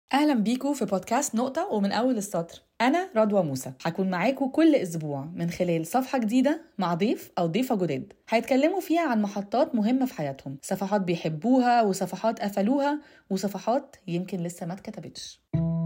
اهلا بيكم في بودكاست نقطة ومن اول السطر انا رضوى موسى هكون معاكم كل اسبوع من خلال صفحة جديدة مع ضيف او ضيفة جداد هيتكلموا فيها عن محطات مهمة في حياتهم صفحات بيحبوها وصفحات قفلوها وصفحات يمكن لسه ما اتكتبتش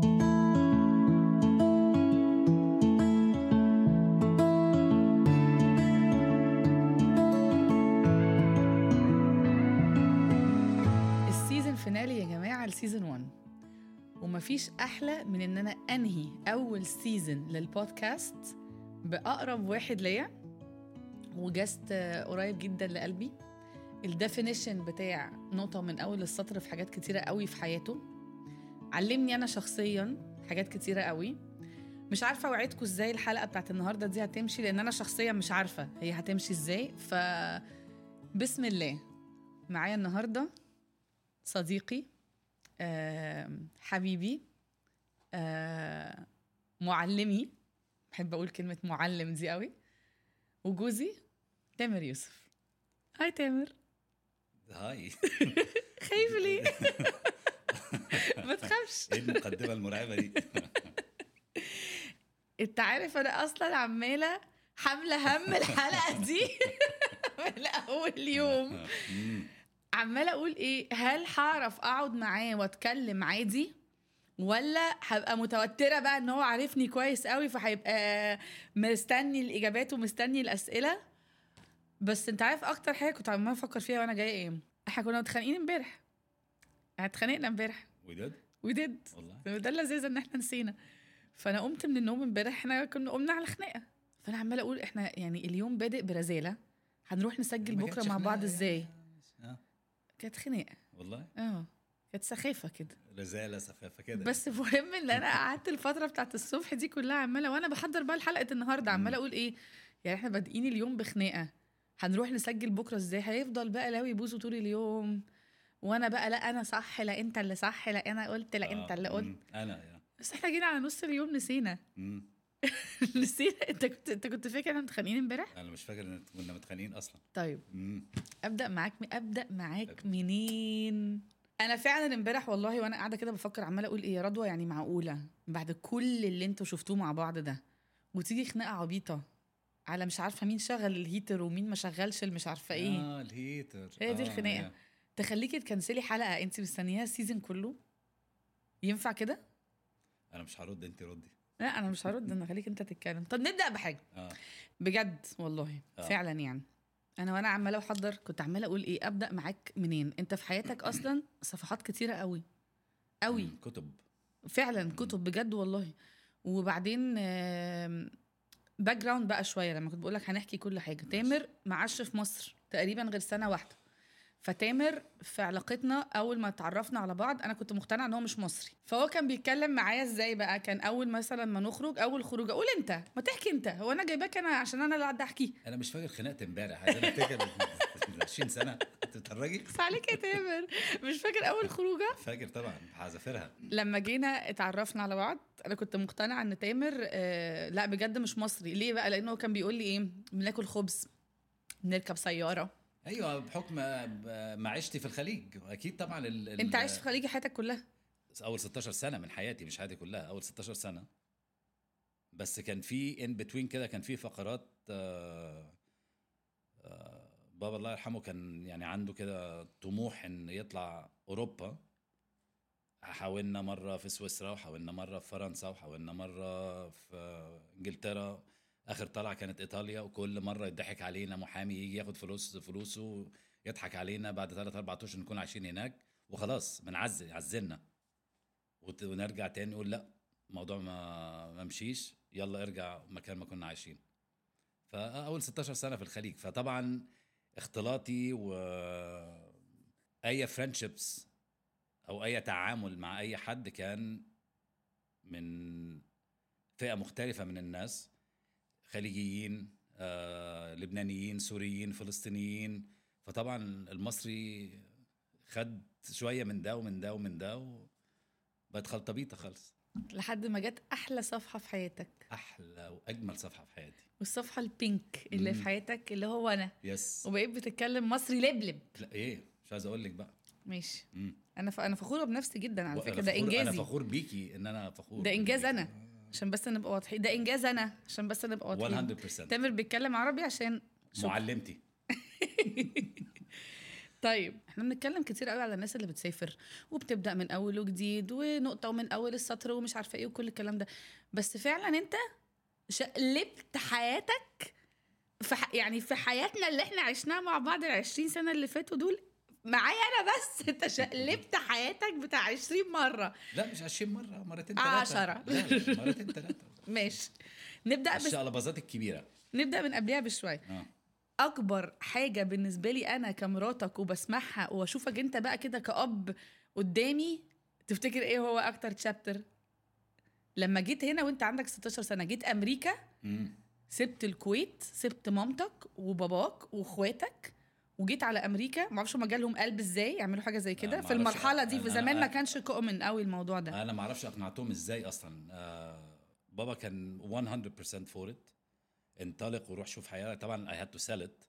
السيزون فينالي يا جماعة السيزون 1 ومفيش احلى من ان انا انهي اول سيزون للبودكاست باقرب واحد ليا وجست قريب جدا لقلبي الديفينيشن بتاع نقطه من اول السطر في حاجات كتيره قوي في حياته علمني انا شخصيا حاجات كتيره قوي مش عارفه اوعدكم ازاي الحلقه بتاعت النهارده دي هتمشي لان انا شخصيا مش عارفه هي هتمشي ازاي ف بسم الله معايا النهارده صديقي آم، حبيبي آم، معلمي بحب اقول كلمه معلم دي قوي وجوزي تامر يوسف هاي تامر هاي خايف ليه ما تخافش ايه المقدمه المرعبه دي انت عارف انا اصلا عماله حامله هم الحلقه دي من اول يوم مم. عماله اقول ايه هل هعرف اقعد معاه واتكلم عادي ولا هبقى متوتره بقى ان هو عارفني كويس قوي فهيبقى مستني الاجابات ومستني الاسئله بس انت عارف اكتر حاجه كنت عماله افكر فيها وانا جايه ايه احنا كنا متخانقين امبارح اتخانقنا امبارح وداد وديد والله ده اللذيذ ان احنا نسينا فانا قمت من النوم امبارح احنا كنا قمنا على خناقه فانا عماله اقول احنا يعني اليوم بادئ برزاله هنروح نسجل ما بكره كانتش مع بعض خناقة ازاي يعني. اه كانت خناقه والله اه كانت سخافه كده رزاله سفافه كده بس المهم ان انا قعدت الفتره بتاعت الصبح دي كلها عماله وانا بحضر بقى لحلقه النهارده عماله اقول ايه يعني احنا بادئين اليوم بخناقه هنروح نسجل بكره ازاي هيفضل بقى لاوي يبوسوا طول اليوم وانا بقى لا انا صح لا انت اللي صح لا انا قلت لا انت آه، اللي قلت مم. انا يا بس احنا جينا على نص اليوم نسينا مم. نسينا انت كنت انت كنت فاكر احنا متخانقين امبارح انا مش فاكر ان كنا متخانقين اصلا طيب مم. ابدا معاك ابدا معاك منين انا فعلا امبارح والله وانا قاعده كده بفكر عماله اقول ايه يا رضوى يعني معقوله بعد كل اللي انتوا شفتوه مع بعض ده وتيجي خناقه عبيطه على مش عارفه مين شغل الهيتر ومين ما شغلش اللي مش عارفه ايه اه الهيتر هي دي آه، الخناقة. يا. تخليكي تكنسلي حلقه انت مستنياها السيزون كله ينفع كده انا مش هرد انت ردي لا انا مش هرد انا خليك انت تتكلم طب نبدا بحاجه اه بجد والله آه. فعلا يعني انا وانا عماله احضر كنت عماله اقول ايه ابدا معاك منين انت في حياتك اصلا صفحات كتيره قوي قوي مم. كتب فعلا كتب بجد والله وبعدين باك جراوند بقى شويه لما كنت بقول لك هنحكي كل حاجه تامر معاش في مصر تقريبا غير سنه واحده فتامر في علاقتنا اول ما اتعرفنا على بعض انا كنت مقتنعه ان هو مش مصري فهو كان بيتكلم معايا ازاي بقى كان اول مثلا ما نخرج اول خروجه قول انت ما تحكي انت هو انا جايباك انا عشان انا اللي قاعده احكي انا مش فاكر خناقه امبارح عايزين افتكر 20 سنه انت بتتفرجي بس عليك يا تامر مش فاكر اول خروجه فاكر طبعا هذاكرها لما جينا اتعرفنا على بعض انا كنت مقتنعه ان تامر آه لا بجد مش مصري ليه بقى لانه هو كان بيقول لي ايه بناكل خبز بنركب سياره ايوه بحكم ب- معيشتي في الخليج اكيد طبعا ال... ال- انت عايش في خليج حياتك كلها اول 16 سنه من حياتي مش حياتي كلها اول 16 سنه بس كان في ان بتوين كده كان في فقرات آه، آه، بابا الله يرحمه كان يعني عنده كده طموح ان يطلع اوروبا حاولنا مره في سويسرا وحاولنا مره في فرنسا وحاولنا مره في انجلترا اخر طلعه كانت ايطاليا وكل مره يضحك علينا محامي يجي ياخد فلوس فلوسه يضحك علينا بعد ثلاث اربع اشهر نكون عايشين هناك وخلاص بنعزل عزلنا وت- ونرجع تاني نقول لا الموضوع ما ما مشيش يلا ارجع مكان ما كنا عايشين فاول 16 سنه في الخليج فطبعا اختلاطي و اي فريندشيبس او اي تعامل مع اي حد كان من فئه مختلفه من الناس خليجيين آه، لبنانيين سوريين فلسطينيين فطبعا المصري خد شويه من ده ومن ده ومن ده وبقت خلطبيطه خالص لحد ما جت احلى صفحه في حياتك احلى واجمل صفحه في حياتي والصفحه البينك اللي في مم. حياتك اللي هو انا يس وبقيت بتتكلم مصري لبلب لا ايه مش عايز اقول لك بقى ماشي مم. انا ف... انا فخوره بنفسي جدا على وأنا فكره ده فخور- انجازي انا فخور بيكي ان انا فخور ده انجاز بيكي. انا عشان بس نبقى واضحين ده انجاز انا عشان بس نبقى واضحين 100% تامر بيتكلم عربي عشان شكرا. معلمتي طيب احنا بنتكلم كتير قوي على الناس اللي بتسافر وبتبدا من اول وجديد ونقطه ومن اول السطر ومش عارفه ايه وكل الكلام ده بس فعلا انت شقلبت حياتك في ح... يعني في حياتنا اللي احنا عشناها مع بعض ال 20 سنه اللي فاتوا دول معايا انا بس انت شقلبت حياتك بتاع 20 مره لا مش 20 مره مرتين ثلاثه عشرة. لا لا مرتين ثلاثه ماشي نبدا بس الشقلباظات الكبيره نبدا من قبلها بشويه اه اكبر حاجه بالنسبه لي انا كمراتك وبسمعها واشوفك انت بقى كده كأب قدامي تفتكر ايه هو اكتر تشابتر لما جيت هنا وانت عندك 16 سنه جيت امريكا مم. سبت الكويت سبت مامتك وباباك واخواتك وجيت على امريكا ما اعرفش هم جالهم قلب ازاي يعملوا حاجه زي كده ما في أعرفش. المرحله دي في أنا- زمان ما أنا- كانش كومن قوي الموضوع ده انا ما اعرفش اقنعتهم ازاي اصلا آه بابا كان 100% فور ات انطلق وروح شوف حياتك طبعا اي هاد تو سيل ات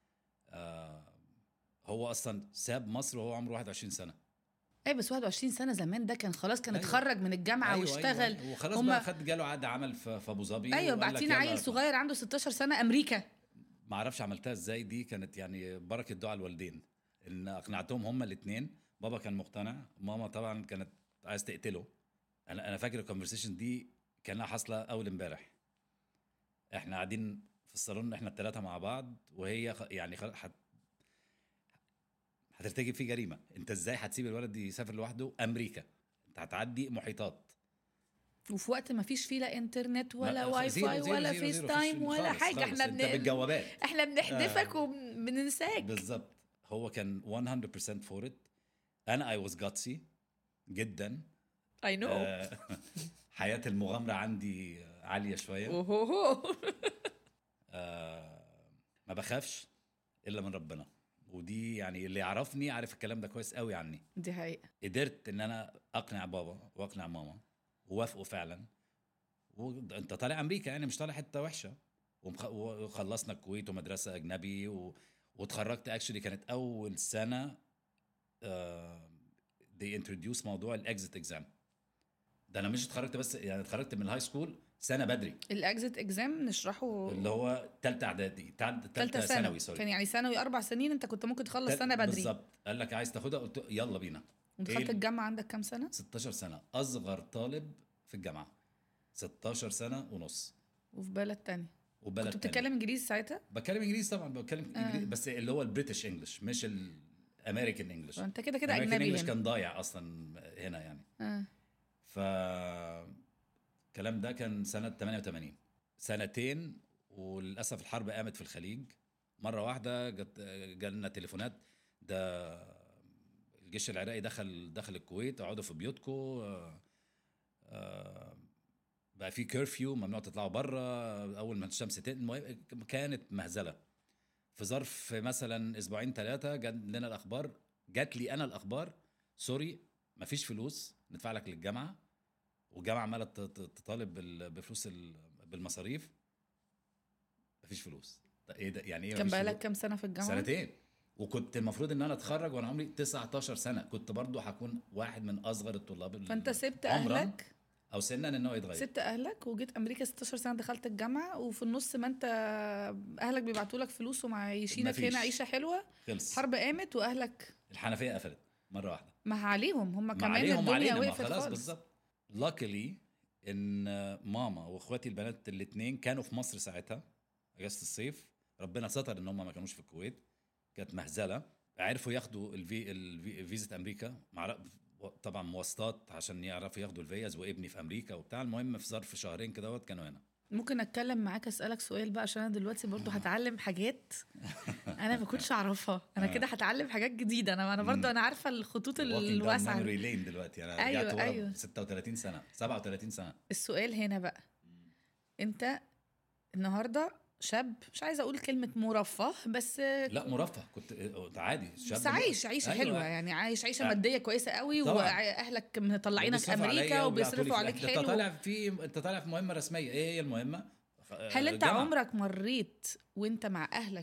هو اصلا ساب مصر وهو عمره 21 سنه ايه بس 21 سنه زمان ده كان خلاص كان أيوة. اتخرج من الجامعه أيوة واشتغل أيوة أيوة. وخلاص هما- بقى خد جاله عقد عمل في في ابو ظبي ايوه وقال لك بعتين يلا عيل صغير عنده 16 سنه امريكا ما اعرفش عملتها ازاي دي كانت يعني بركه دعاء الوالدين ان اقنعتهم هما الاثنين بابا كان مقتنع ماما طبعا كانت عايز تقتله انا انا فاكر الكونفرسيشن دي كانها حاصله اول امبارح احنا قاعدين في الصالون احنا الثلاثه مع بعض وهي خ- يعني خ- هت هترتكب فيه جريمه انت ازاي هتسيب الولد يسافر لوحده امريكا انت هتعدي محيطات وفي وقت ما فيش فيه لا انترنت ولا ما- واي زيرو- فاي زيرو- ولا زيرو- فيس زيرو، تايم فيش ولا خالص- حاجه خالص. احنا انت بن... بالجوابات احنا بنحدفك وبننساك بالظبط هو كان 100% فور ات انا اي واز جاتسي جدا اي نو آه، حياه المغامره عندي عاليه شويه اوهو آه، ما بخافش الا من ربنا ودي يعني اللي يعرفني عارف الكلام ده كويس قوي عني دي حقيقه قدرت ان انا اقنع بابا واقنع ماما ووافقوا فعلا وانت طالع امريكا يعني مش طالع حته وحشه ومخ- وخلصنا الكويت ومدرسه اجنبي و... واتخرجت اكشلي كانت اول سنه آه دي انتروديوس موضوع الاكزيت اكزام ده انا مش اتخرجت بس يعني اتخرجت من الهاي سكول سنه بدري الاكزيت اكزام نشرحه اللي هو ثالثه اعدادي ثالثه ثالثه ثانوي ثانوي سوري كان يعني ثانوي اربع سنين انت كنت ممكن تخلص تال- سنه بدري بالظبط قال لك عايز تاخدها قلت له يلا بينا ودخلت إيه؟ الجامعه عندك كام سنه 16 سنه اصغر طالب في الجامعه 16 سنه ونص وفي بلد تاني وبلد كنت تاني. بتتكلم انجليزي ساعتها بتكلم انجليزي طبعا بتكلم آه. انجليزي بس اللي هو البريتش انجلش مش الامريكان انجلش انت كده كده الامريكان اجنبي انجلش هنا كان ضايع اصلا هنا يعني آه. ف الكلام ده كان سنه 88 سنتين وللاسف الحرب قامت في الخليج مره واحده جت جالنا تليفونات ده الجيش العراقي دخل دخل الكويت اقعدوا في بيوتكم آه، آه، بقى في كيرفيو ممنوع تطلعوا بره اول ما الشمس تقل المهم كانت مهزله في ظرف مثلا اسبوعين ثلاثه جات لنا الاخبار جات لي انا الاخبار سوري مفيش فلوس ندفع لك للجامعه والجامعه عماله ت- ت- تطالب بال- بفلوس ال- بالمصاريف مفيش فلوس طب ايه ده يعني ايه كان مفيش بقالك فلوس؟ كام سنه في الجامعه سنتين وكنت المفروض ان انا اتخرج وانا عمري 19 سنه كنت برضو هكون واحد من اصغر الطلاب ال- فانت سبت عمراً اهلك او سنا ان هو يتغير سبت اهلك وجيت امريكا 16 سنه دخلت الجامعه وفي النص ما انت اهلك بيبعتوا لك فلوس ومعيشينك مفيش. هنا عيشه حلوه خلص حرب قامت واهلك الحنفيه قفلت مره واحده ما عليهم هم ما كمان عليهم الدنيا وعلينا ما وقفت خلاص خالص بالظبط لاكلي ان ماما واخواتي البنات الاثنين كانوا في مصر ساعتها اجازه الصيف ربنا ستر ان هم ما كانوش في الكويت كانت مهزله عرفوا ياخدوا الفي الفي فيزا امريكا مع طبعا مواصلات عشان يعرفوا ياخدوا الفيز وابني في امريكا وبتاع المهم في ظرف شهرين كده كانوا هنا ممكن اتكلم معاك اسالك سؤال بقى عشان انا دلوقتي برضو هتعلم حاجات انا ما كنتش اعرفها انا آه. كده هتعلم حاجات جديده انا انا برضو مم. انا عارفه الخطوط Walking down الواسعه memory lane دلوقتي انا أيوة، رجعت ورا أيوة. 36 سنه 37 سنه السؤال هنا بقى انت النهارده شاب مش عايزه اقول كلمه مرفه بس لا مرفه كنت عادي شاب بس عايش عيشه أيوة. حلوه يعني عايش عيشه آه. ماديه كويسه قوي طبعاً. واهلك مطلعينك وبيصرفوا امريكا عليا وبيصرفوا وبيبعتوا عليك لي- انت حلو طالع في انت طالع في مهمه رسميه ايه هي المهمه هل انت جامعة. عمرك مريت وانت مع اهلك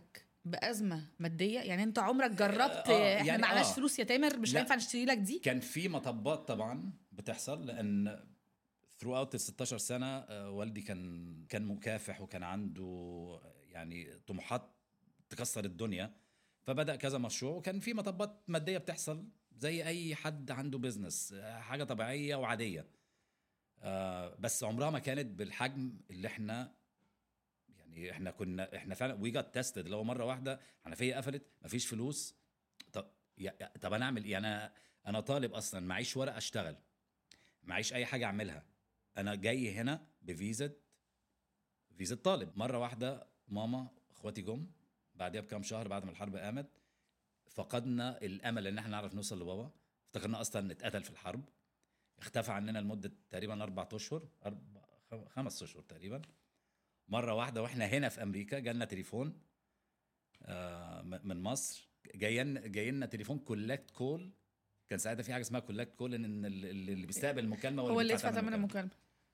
بازمه ماديه يعني انت عمرك جربت آه، احنا يعني معناش آه. فلوس يا تامر مش لا. هينفع نشتري لك دي كان في مطبات طبعا بتحصل لان ثرو اوت ال 16 سنه آه، والدي كان كان مكافح وكان عنده يعني طموحات تكسر الدنيا فبدا كذا مشروع وكان في مطبات ماديه بتحصل زي اي حد عنده بيزنس آه، حاجه طبيعيه وعاديه آه، بس عمرها ما كانت بالحجم اللي احنا يعني احنا كنا احنا فعلا وي جات تيستد لو مره واحده حنفيه قفلت مفيش فلوس طب يا- يا- طب انا اعمل ايه انا انا طالب اصلا معيش ورقه اشتغل معيش اي حاجه اعملها انا جاي هنا بفيزا فيزا طالب مره واحده ماما اخواتي جم بعدها بكام شهر بعد ما الحرب قامت فقدنا الامل ان احنا نعرف نوصل لبابا افتكرنا اصلا اتقتل في الحرب اختفى عننا لمده تقريبا اربع اشهر اربع خم- خمس اشهر تقريبا مره واحده واحنا هنا في امريكا جالنا تليفون آه، م- من مصر جايين جايين تليفون كولكت كول كان ساعتها في حاجه اسمها كولكت كول ان اللي اللي بيستقبل المكالمه هو اللي بيدفع يدفع ثمن المكالمة. المكالمه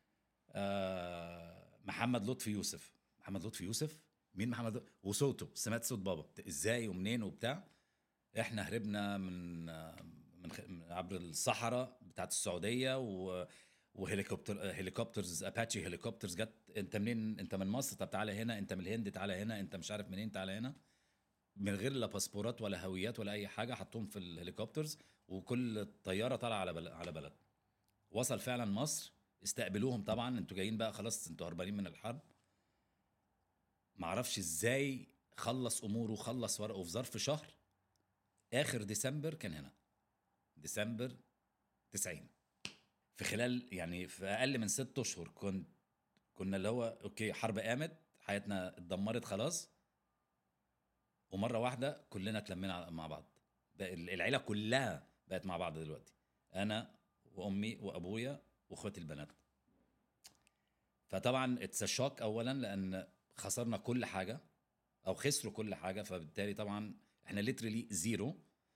آه محمد لطفي يوسف محمد لطفي يوسف مين محمد لطفي؟ وصوته سمعت صوت بابا ازاي ومنين وبتاع احنا هربنا من آه، من, خ- من عبر الصحراء بتاعت السعوديه و وهليكوبتر هليكوبترز اباتشي هليكوبترز جت انت منين انت من مصر طب تعالى هنا انت من الهند تعالى هنا انت مش عارف منين تعالى هنا من غير لا باسبورات ولا هويات ولا اي حاجه حطوهم في الهليكوبترز وكل طياره طالعه على بلد على بلد وصل فعلا مصر استقبلوهم طبعا انتوا جايين بقى خلاص انتوا هربانين من الحرب معرفش ازاي خلص اموره وخلص ورقه في ظرف شهر اخر ديسمبر كان هنا ديسمبر 90 في خلال يعني في اقل من ست اشهر كنت كنا اللي هو اوكي حرب قامت حياتنا اتدمرت خلاص ومره واحده كلنا اتلمينا على- مع بعض بقى ال- العيله كلها بقت مع بعض دلوقتي انا وامي وابويا واخواتي البنات فطبعا اتس شوك اولا لان خسرنا كل حاجه او خسروا كل حاجه فبالتالي طبعا احنا ليترلي زيرو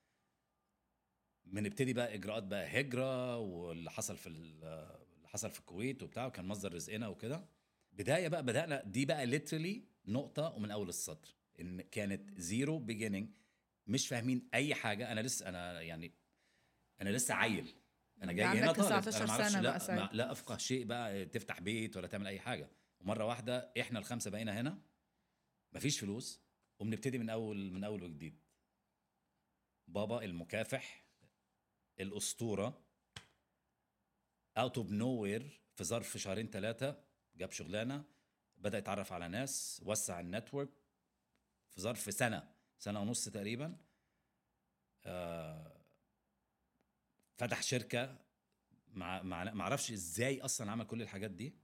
بنبتدي بقى اجراءات بقى هجره واللي حصل في ال- اللي حصل في الكويت وبتاع وكان مصدر رزقنا وكده بدايه بقى بدانا دي بقى ليترلي نقطه ومن اول السطر ان كانت زيرو بيجيننج مش فاهمين اي حاجه انا لسه انا يعني انا لسه عيل انا جاي عندك هنا طالب 19 انا ما اعرفش سنة لا, بقى ساعتها. ما- لا افقه شيء بقى تفتح بيت ولا تعمل اي حاجه ومره واحده احنا الخمسه بقينا هنا مفيش فلوس وبنبتدي من اول من اول وجديد بابا المكافح الاسطوره اوت اوف نو وير في ظرف شهرين ثلاثه جاب شغلانه بدا يتعرف على ناس وسع النتورك في ظرف سنه سنه ونص تقريبا آه فتح شركه مع مع ما اعرفش ازاي اصلا عمل كل الحاجات دي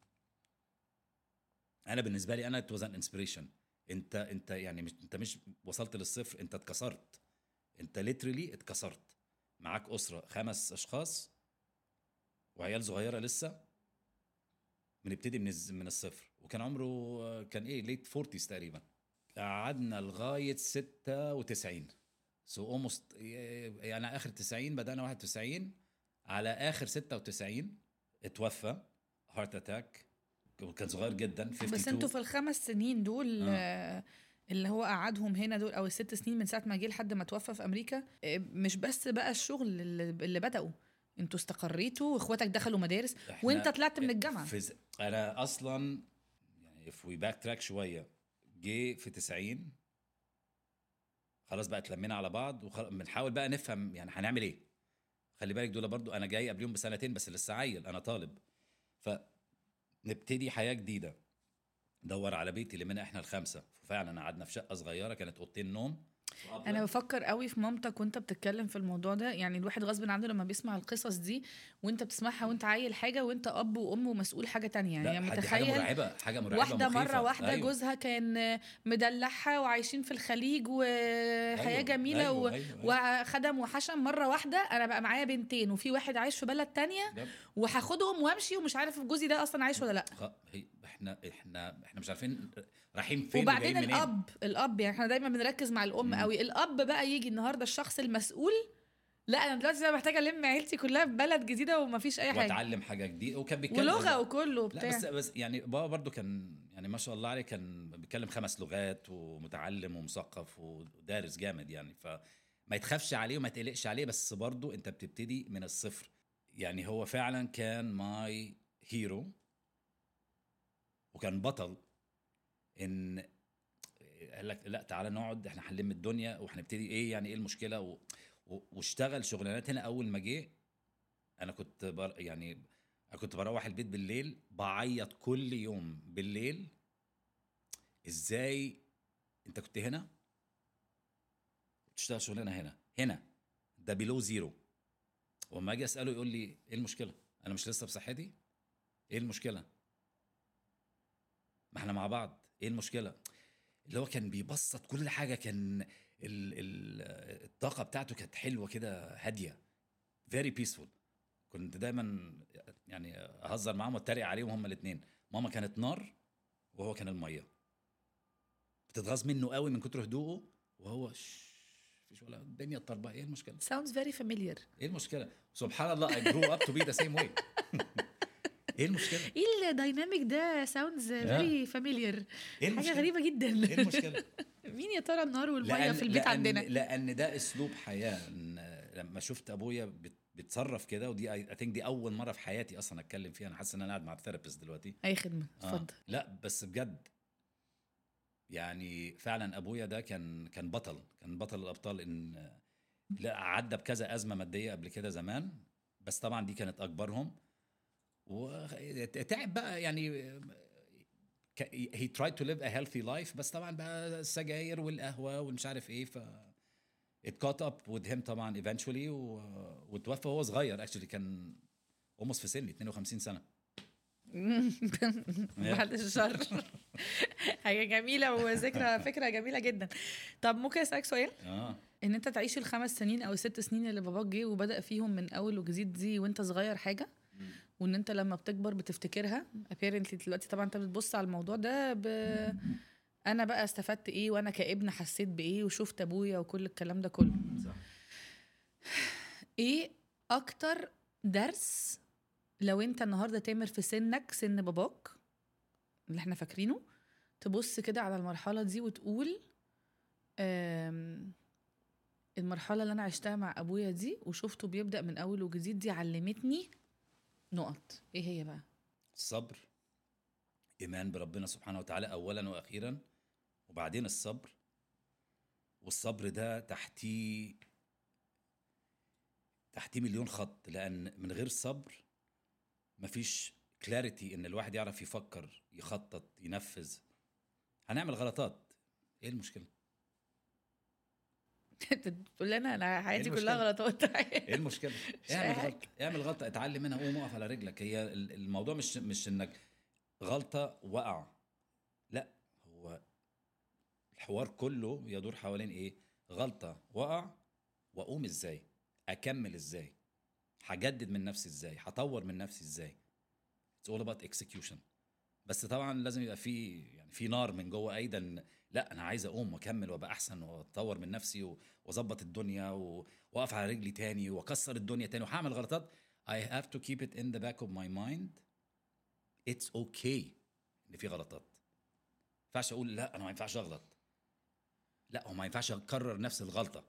انا بالنسبه لي انا ات واز ان انسبريشن انت انت يعني مش انت مش وصلت للصفر انت اتكسرت انت ليترلي اتكسرت معاك اسره خمس اشخاص وعيال صغيره لسه بنبتدي من الز- من الصفر وكان عمره آه، كان ايه ليت 40 تقريبا قعدنا لغايه 96 سو اولموست يعني اخر 90 بدانا 91 على اخر 96 اتوفى هارت اتاك كان صغير جدا 52 بس انتوا في الخمس سنين دول آه. آه. اللي هو قعدهم هنا دول او الست سنين من ساعه ما جه لحد ما توفى في امريكا آه، مش بس بقى الشغل اللي, اللي بداوا انتوا استقريتوا واخواتك دخلوا مدارس إحنا وانت طلعت من الجامعه في ز... انا اصلا يعني if we backtrack شويه جه في 90 خلاص بقى اتلمينا على بعض وبنحاول بقى نفهم يعني هنعمل ايه خلي بالك دول برضو انا جاي قبليهم بسنتين بس لسه عيل انا طالب فنبتدي حياه جديده دور على بيتي اللي منها احنا الخمسه ففعلا قعدنا في شقه صغيره كانت اوضتين نوم انا بفكر قوي في مامتك وانت بتتكلم في الموضوع ده يعني الواحد غصب عنه لما بيسمع القصص دي وانت بتسمعها وانت عيل حاجه وانت اب وام ومسؤول حاجه تانية لا، يعني دي حاجه متخيل مرعبه حاجه مرعبه واحده مخيفة. مره واحده أيوة. جوزها كان مدلعها وعايشين في الخليج وحياه أيوة، جميله أيوة، و... أيوة، أيوة. وخدم وحشم مره واحده انا بقى معايا بنتين وفي واحد عايش في بلد تانية ده وهاخدهم وامشي ومش عارف جوزي ده اصلا عايش ولا لا خ- هي احنا احنا احنا مش عارفين رايحين فين وبعدين وجايين منين. الاب الاب يعني احنا دايما بنركز مع الام مم. قوي الاب بقى يجي النهارده الشخص المسؤول لا انا دلوقتي انا محتاجه الم عيلتي كلها في بلد جديده ومفيش اي حاجه واتعلم حاجه جديده وكان بيتكلم ولغه وكله لا وبتاع بس بس يعني بابا برضو كان يعني ما شاء الله عليه كان بيتكلم خمس لغات ومتعلم ومثقف ودارس جامد يعني فما يتخافش عليه وما تقلقش عليه بس برضو انت بتبتدي من الصفر يعني هو فعلا كان ماي هيرو وكان بطل ان قال لك لا تعالى نقعد احنا هنلم الدنيا وهنبتدي ايه يعني ايه المشكله و... و... واشتغل شغلانات هنا اول ما جه انا كنت بر... يعني انا كنت بروح البيت بالليل بعيط كل يوم بالليل ازاي انت كنت هنا بتشتغل شغلانه هنا هنا ده بيلو زيرو وما اجي اساله يقول لي ايه المشكله انا مش لسه بصحتي ايه المشكله ما احنا مع بعض ايه المشكله اللي هو كان بيبسط كل حاجه كان ال ال الطاقه بتاعته كانت حلوه كده هاديه فيري بيسفول كنت دايما يعني اهزر معاهم واتريق عليهم هما الاثنين ماما كانت نار وهو كان الميه بتتغاظ منه قوي من كتر هدوءه وهو شش مفيش ولا الدنيا الطربه ايه المشكله sounds very familiar ايه المشكله سبحان الله I grew up to be the same way ايه المشكله ايه الدايناميك ده sounds very familiar ايه حاجه المشكله غريبه جدا ايه المشكله مين يا ترى النار والميه لأن في البيت لأن عندنا لان ده اسلوب حياه إن لما شفت ابويا بت- بيتصرف كده ودي اي ثينك دي اول مره في حياتي اصلا اتكلم فيها انا حاسس ان انا قاعد مع الثيرابيست دلوقتي اي خدمه آه. اتفضل لا بس بجد يعني فعلا ابويا ده كان كان بطل كان بطل الابطال ان لا عدى بكذا ازمه ماديه قبل كده زمان بس طبعا دي كانت اكبرهم وتعب بقى يعني هي tried to live a healthy life بس طبعا بقى السجاير والقهوه والمش عارف ايه ف it caught up with him طبعا eventually و... وتوفى وهو صغير actually كان almost في سني 52 سنه بعد الشر حاجه جميله وذكرى فكره جميله جدا طب ممكن اسالك سؤال اه ان انت تعيش الخمس سنين او الست سنين اللي باباك جه وبدا فيهم من اول وجديد دي وانت صغير حاجه وان انت لما بتكبر بتفتكرها apparently دلوقتي طبعا انت بتبص على الموضوع ده ب... انا بقى استفدت ايه وانا كابن حسيت بايه وشفت ابويا وكل الكلام ده كله صح ايه اكتر درس لو انت النهارده تامر في سنك سن باباك اللي احنا فاكرينه تبص كده على المرحله دي وتقول آم، المرحله اللي انا عشتها مع ابويا دي وشفته بيبدا من اول وجديد دي علمتني نقط ايه هي بقى الصبر ايمان بربنا سبحانه وتعالى اولا واخيرا وبعدين الصبر والصبر ده تحتيه تحتيه مليون خط لان من غير الصبر مفيش كلاريتي ان الواحد يعرف يفكر يخطط ينفذ هنعمل غلطات ايه المشكله بتقول لنا انا حياتي المشكلة؟ كلها غلطات ايه المشكله مش اعمل أي حاجة. غلطه اعمل غلطه اتعلم منها قوم اقف على رجلك هي ال- الموضوع مش مش انك غلطه وقع لا هو الحوار كله يدور حوالين ايه غلطه وقع واقوم ازاي اكمل ازاي هجدد من نفسي ازاي هطور من نفسي ازاي It's all about execution بس طبعا لازم يبقى في يعني في نار من جوه ايضا إن- لا انا عايز اقوم واكمل وابقى احسن واطور من نفسي و- واظبط الدنيا و- واقف على رجلي تاني واكسر الدنيا تاني وهعمل غلطات I have to keep it in the back of my mind it's okay ان في غلطات ما ينفعش اقول لا انا ما ينفعش اغلط لا هو ما ينفعش اكرر نفس الغلطه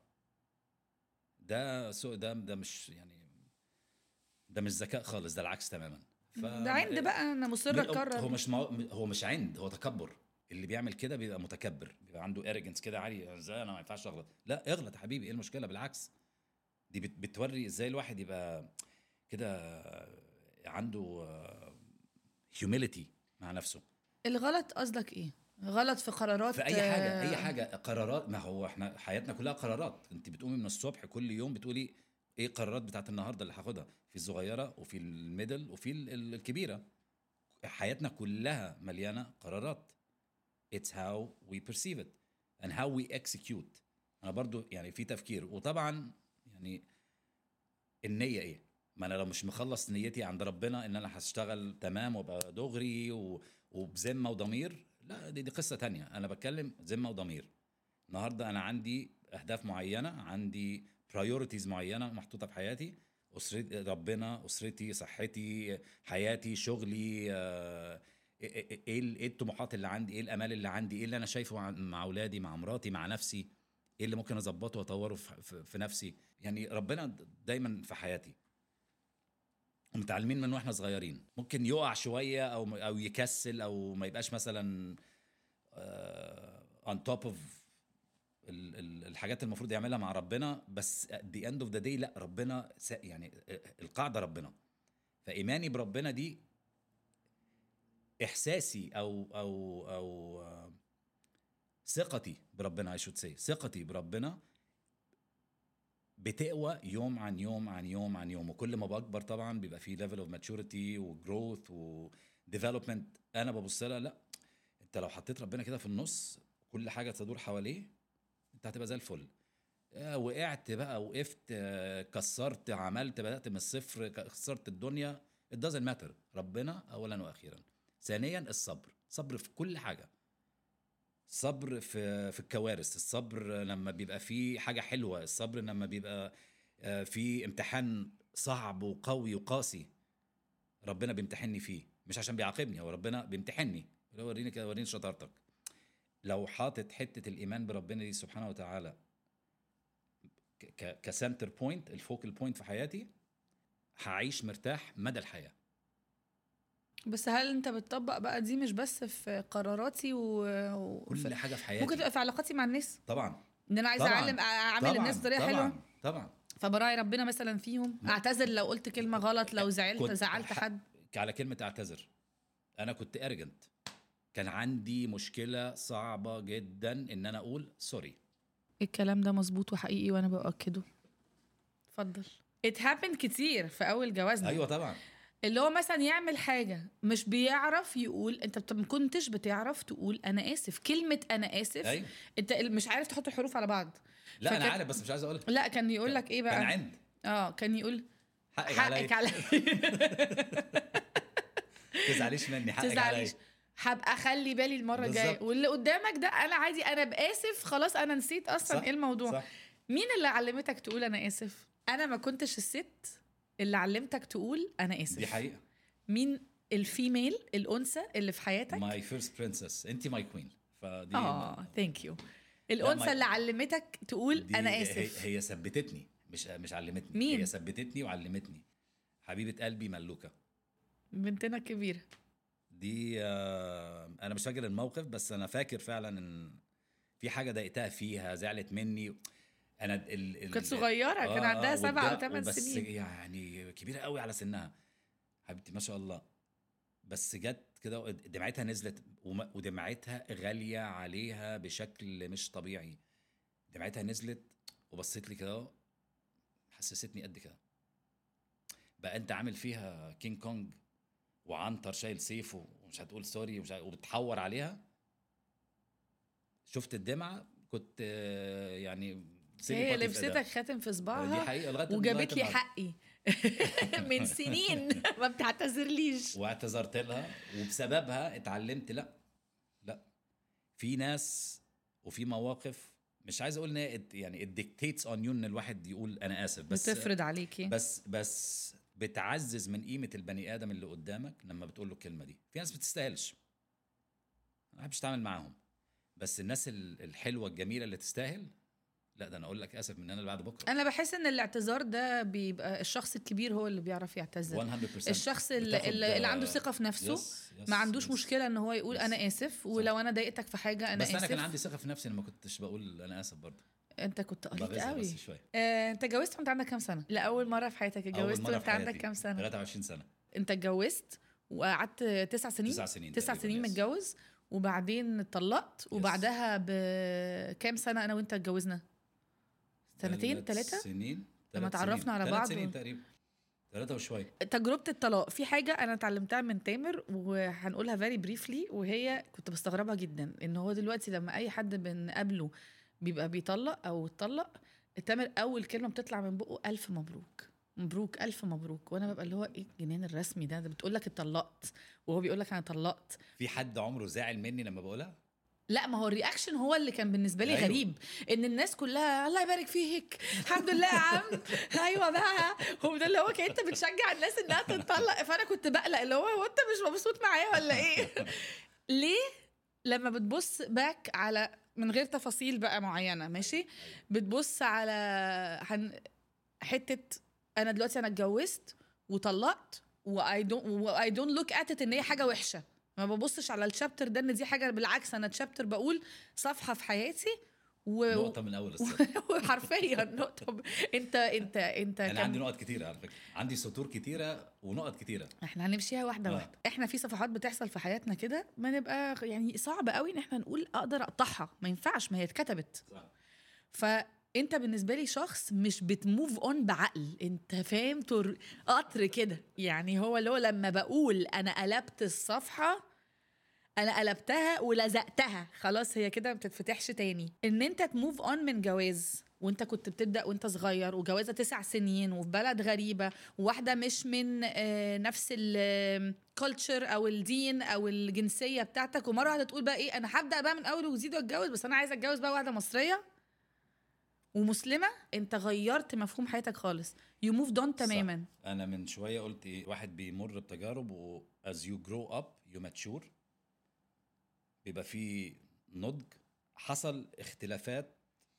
ده سوء ده ده مش يعني ده مش ذكاء خالص ده العكس تماما ف... ده عند بقى انا مصر م- اكرر هو مش مو... هو مش عند هو تكبر اللي بيعمل كده بيبقى متكبر بيبقى عنده اريجنس كده عالي ازاي انا ما ينفعش اغلط لا اغلط يا حبيبي ايه المشكله بالعكس دي بت... بتوري ازاي الواحد يبقى كده عنده هيوميليتي مع نفسه الغلط قصدك ايه غلط في قرارات في اي حاجه اي آه، حاجه قرارات ما هو احنا حياتنا كلها قرارات انت بتقومي من الصبح كل يوم بتقولي ايه القرارات بتاعت النهارده اللي هاخدها في الصغيره وفي الميدل وفي ال- ال- الكبيره حياتنا كلها مليانه قرارات it's how we perceive it and how we execute انا برضو يعني في تفكير وطبعا يعني النيه ايه ما انا لو مش مخلص نيتي عند ربنا ان انا هشتغل تمام وابقى دغري و... وبذمه وضمير لا دي, دي قصه تانية انا بتكلم ذمه وضمير النهارده انا عندي اهداف معينه عندي برايورتيز معينه محطوطه في حياتي اسرتي ربنا اسرتي صحتي حياتي شغلي آه، ايه إيه- ايه ال- إيه الطموحات اللي عندي ايه الامال اللي عندي ايه اللي انا شايفه مع- مع اولادي مع مراتي مع نفسي ايه اللي ممكن اظبطه واطوره في, في, في نفسي يعني ربنا دايما في حياتي ومتعلمين من واحنا صغيرين ممكن يقع شويه او او يكسل او ما يبقاش مثلا اون توب اوف الحاجات المفروض يعملها مع ربنا بس at the end of the day لا ربنا س- يعني القاعده ربنا فايماني بربنا دي احساسي او او او آه، ثقتي بربنا I should say ثقتي بربنا بتقوى يوم عن يوم عن يوم عن يوم وكل ما بكبر طبعا بيبقى في ليفل اوف ماتشوريتي وجروث وديفلوبمنت انا ببص لها لا انت لو حطيت ربنا كده في النص كل حاجه تدور حواليه انت هتبقى زي الفل آه، وقعت بقى وقفت آه، كسرت عملت بدات من الصفر ك- خسرت الدنيا it doesn't matter ربنا اولا واخيرا ثانيا الصبر صبر في كل حاجه صبر في في الكوارث الصبر لما بيبقى في حاجه حلوه الصبر لما بيبقى آه، في امتحان صعب وقوي وقاسي ربنا بيمتحني فيه مش عشان بيعاقبني هو ربنا بيمتحني اللي هو وريني كده وريني شطارتك لو حاطط حته الايمان بربنا دي سبحانه وتعالى كسنتر بوينت الفوكال بوينت في حياتي هعيش مرتاح مدى الحياه بس هل انت بتطبق بقى دي مش بس في قراراتي و... وفي... كل حاجه في حياتي ممكن تبقى في علاقاتي مع الناس طبعا ان انا عايزه طبعاً. اعلم اعامل طبعا الناس بطريقه طبعا حلوه طبعا فبراعي ربنا مثلا فيهم اعتذر لو قلت كلمه غلط لو زعلت كنت- زعلت ح- حد على كلمه اعتذر انا كنت ارجنت كان عندي مشكله صعبه جدا ان انا اقول سوري الكلام ده مظبوط وحقيقي وانا باكده اتفضل it happened كتير في اول جوازنا ايوه طبعا اللي هو مثلا يعمل حاجه مش بيعرف يقول انت بت- ما كنتش بتعرف تقول انا اسف كلمه انا اسف ايوه انت مش عارف تحط الحروف على بعض لا انا فكان- عارف بس مش عايز اقولها لا كان يقول لك ايه كان بقى عند اه كان يقول حقك, حقك عليا عليا تزعليش مني حقك تزعليش عليا هبقى اخلي بالي المره الجايه بالظبط. واللي قدامك ده انا عادي انا باسف خلاص انا نسيت اصلا صح، ايه الموضوع صح مين اللي علمتك تقول انا اسف انا ما كنتش الست اللي علمتك تقول انا اسف دي حقيقه مين الفيميل الانثى اللي في حياتك ماي فيرست برنسس انت ماي كوين فدي اه ثانك يو ما- الانثى اللي علمتك تقول دي انا هي, اسف هي ثبتتني مش مش علمتني مين؟ هي ثبتتني وعلمتني حبيبه قلبي ملوكه بنتنا الكبيره دي آه، انا مش فاكر الموقف بس انا فاكر فعلا ان في حاجه ضايقتها فيها زعلت مني انا ال ال كانت صغيره كان آه، عندها سبع او والد- ثمان بس سنين يعني كبيره قوي على سنها حبيبتي ما شاء الله بس جت كده دمعتها نزلت وما- ودمعتها غاليه عليها بشكل مش طبيعي دمعتها نزلت وبصيت لي كده حسستني قد كده بقى انت عامل فيها كينج كونج وعنتر شايل سيفه ومش هتقول سوري ومش ه- وبتحور عليها شفت الدمعه كنت آه، يعني سيبي هي بارتي في إيدها. لبستك خاتم في دي صباعها حقيقه لغايه وجابت لي لغاية حقي من سنين ما بتعتذرليش واعتذرت لها وبسببها اتعلمت لا لا في ناس وفي مواقف مش عايز اقول ان هي ات- يعني الديكتيتس اون يو ان الواحد يقول انا اسف بس بتفرض عليكي بس بس بتعزز من قيمه البني ادم اللي قدامك لما بتقول له الكلمه دي في ناس بتستاهلش ما بحبش اتعامل معاهم بس الناس ال- الحلوه الجميله اللي تستاهل لا ده انا اقول لك اسف من انا اللي بعد بكره انا بحس ان الاعتذار ده بيبقى الشخص الكبير هو اللي بيعرف يعتذر 100% الشخص اللي, بتاخد- اللي اللي عنده ثقه في نفسه يس- يس- ما عندوش يس. مشكله ان هو يقول يس. انا اسف ولو انا ضايقتك في حاجه انا بس اسف انا كان عندي ثقه في نفسي لما كنتش بقول انا اسف برضه انت كنت قليل بغيظها قوي بس شويه آه، انت اتجوزت وانت عندك كام سنه لاول مره في حياتك أول اتجوزت مرة وانت في عندك حياتي. كام سنه 23 سنه انت اتجوزت وقعدت تسع سنين تسع سنين تسع تقريباً، سنين يس. متجوز وبعدين اتطلقت وبعدها بكام سنه انا وانت اتجوزنا سنتين ثلاث ثلاثه سنين لما ثلاث اتعرفنا سنين. على ثلاث بعض سنين و- تقريبا ثلاثة وشوية تجربه الطلاق في حاجه انا اتعلمتها من تامر وهنقولها فيري بريفلي وهي كنت بستغربها جدا ان هو دلوقتي لما اي حد بنقابله بيبقى بيطلق او اتطلق تامر اول كلمه بتطلع من بقه الف مبروك مبروك الف مبروك وانا ببقى اللي هو ايه الجنان الرسمي ده ده بتقول لك اتطلقت وهو بيقول لك انا طلقت في حد عمره زعل مني لما بقولها لا ما هو الرياكشن هو اللي كان بالنسبه لي أيوة. غريب ان الناس كلها الله يبارك فيك الحمد لله يا عم ايوه بقى هو ده اللي هو كان انت بتشجع الناس انها تتطلق فانا كنت بقلق اللي هو هو انت مش مبسوط معايا ولا ايه ليه لما بتبص باك على من غير تفاصيل بقى معينه ماشي بتبص على هن... حته انا دلوقتي انا اتجوزت وطلقت واي دونت واي دونت لوك ات ان هي حاجه وحشه ما ببصش على الشابتر ده ان دي حاجه بالعكس انا تشابتر بقول صفحه في حياتي و... نقطه من اول السطر حرفيا نقطه ب... انت انت انت انا كان- عندي نقط كتيره على فكره عندي سطور كتيره ونقط كتيره احنا هنمشيها واحده آه. واحده احنا في صفحات بتحصل في حياتنا كده ما نبقى يعني صعب قوي ان احنا نقول اقدر اقطعها ما ينفعش ما هي اتكتبت صح. فانت بالنسبه لي شخص مش بتموف اون بعقل انت فاهم تر... قطر كده يعني هو اللي هو لما بقول انا قلبت الصفحه انا قلبتها ولزقتها خلاص هي كده ما بتتفتحش تاني ان انت تموف اون من جواز وانت كنت بتبدا وانت صغير وجوازه تسع سنين وفي بلد غريبه وواحده مش من آه، نفس الكولتشر او الدين او الجنسيه بتاعتك ومره واحده تقول بقى ايه انا هبدا بقى من اول وجديد واتجوز بس انا عايزه اتجوز بقى واحده مصريه ومسلمه انت غيرت مفهوم حياتك خالص يو موف دون تماما انا من شويه قلت ايه واحد بيمر بتجارب و as you grow up you mature بيبقى في نضج حصل اختلافات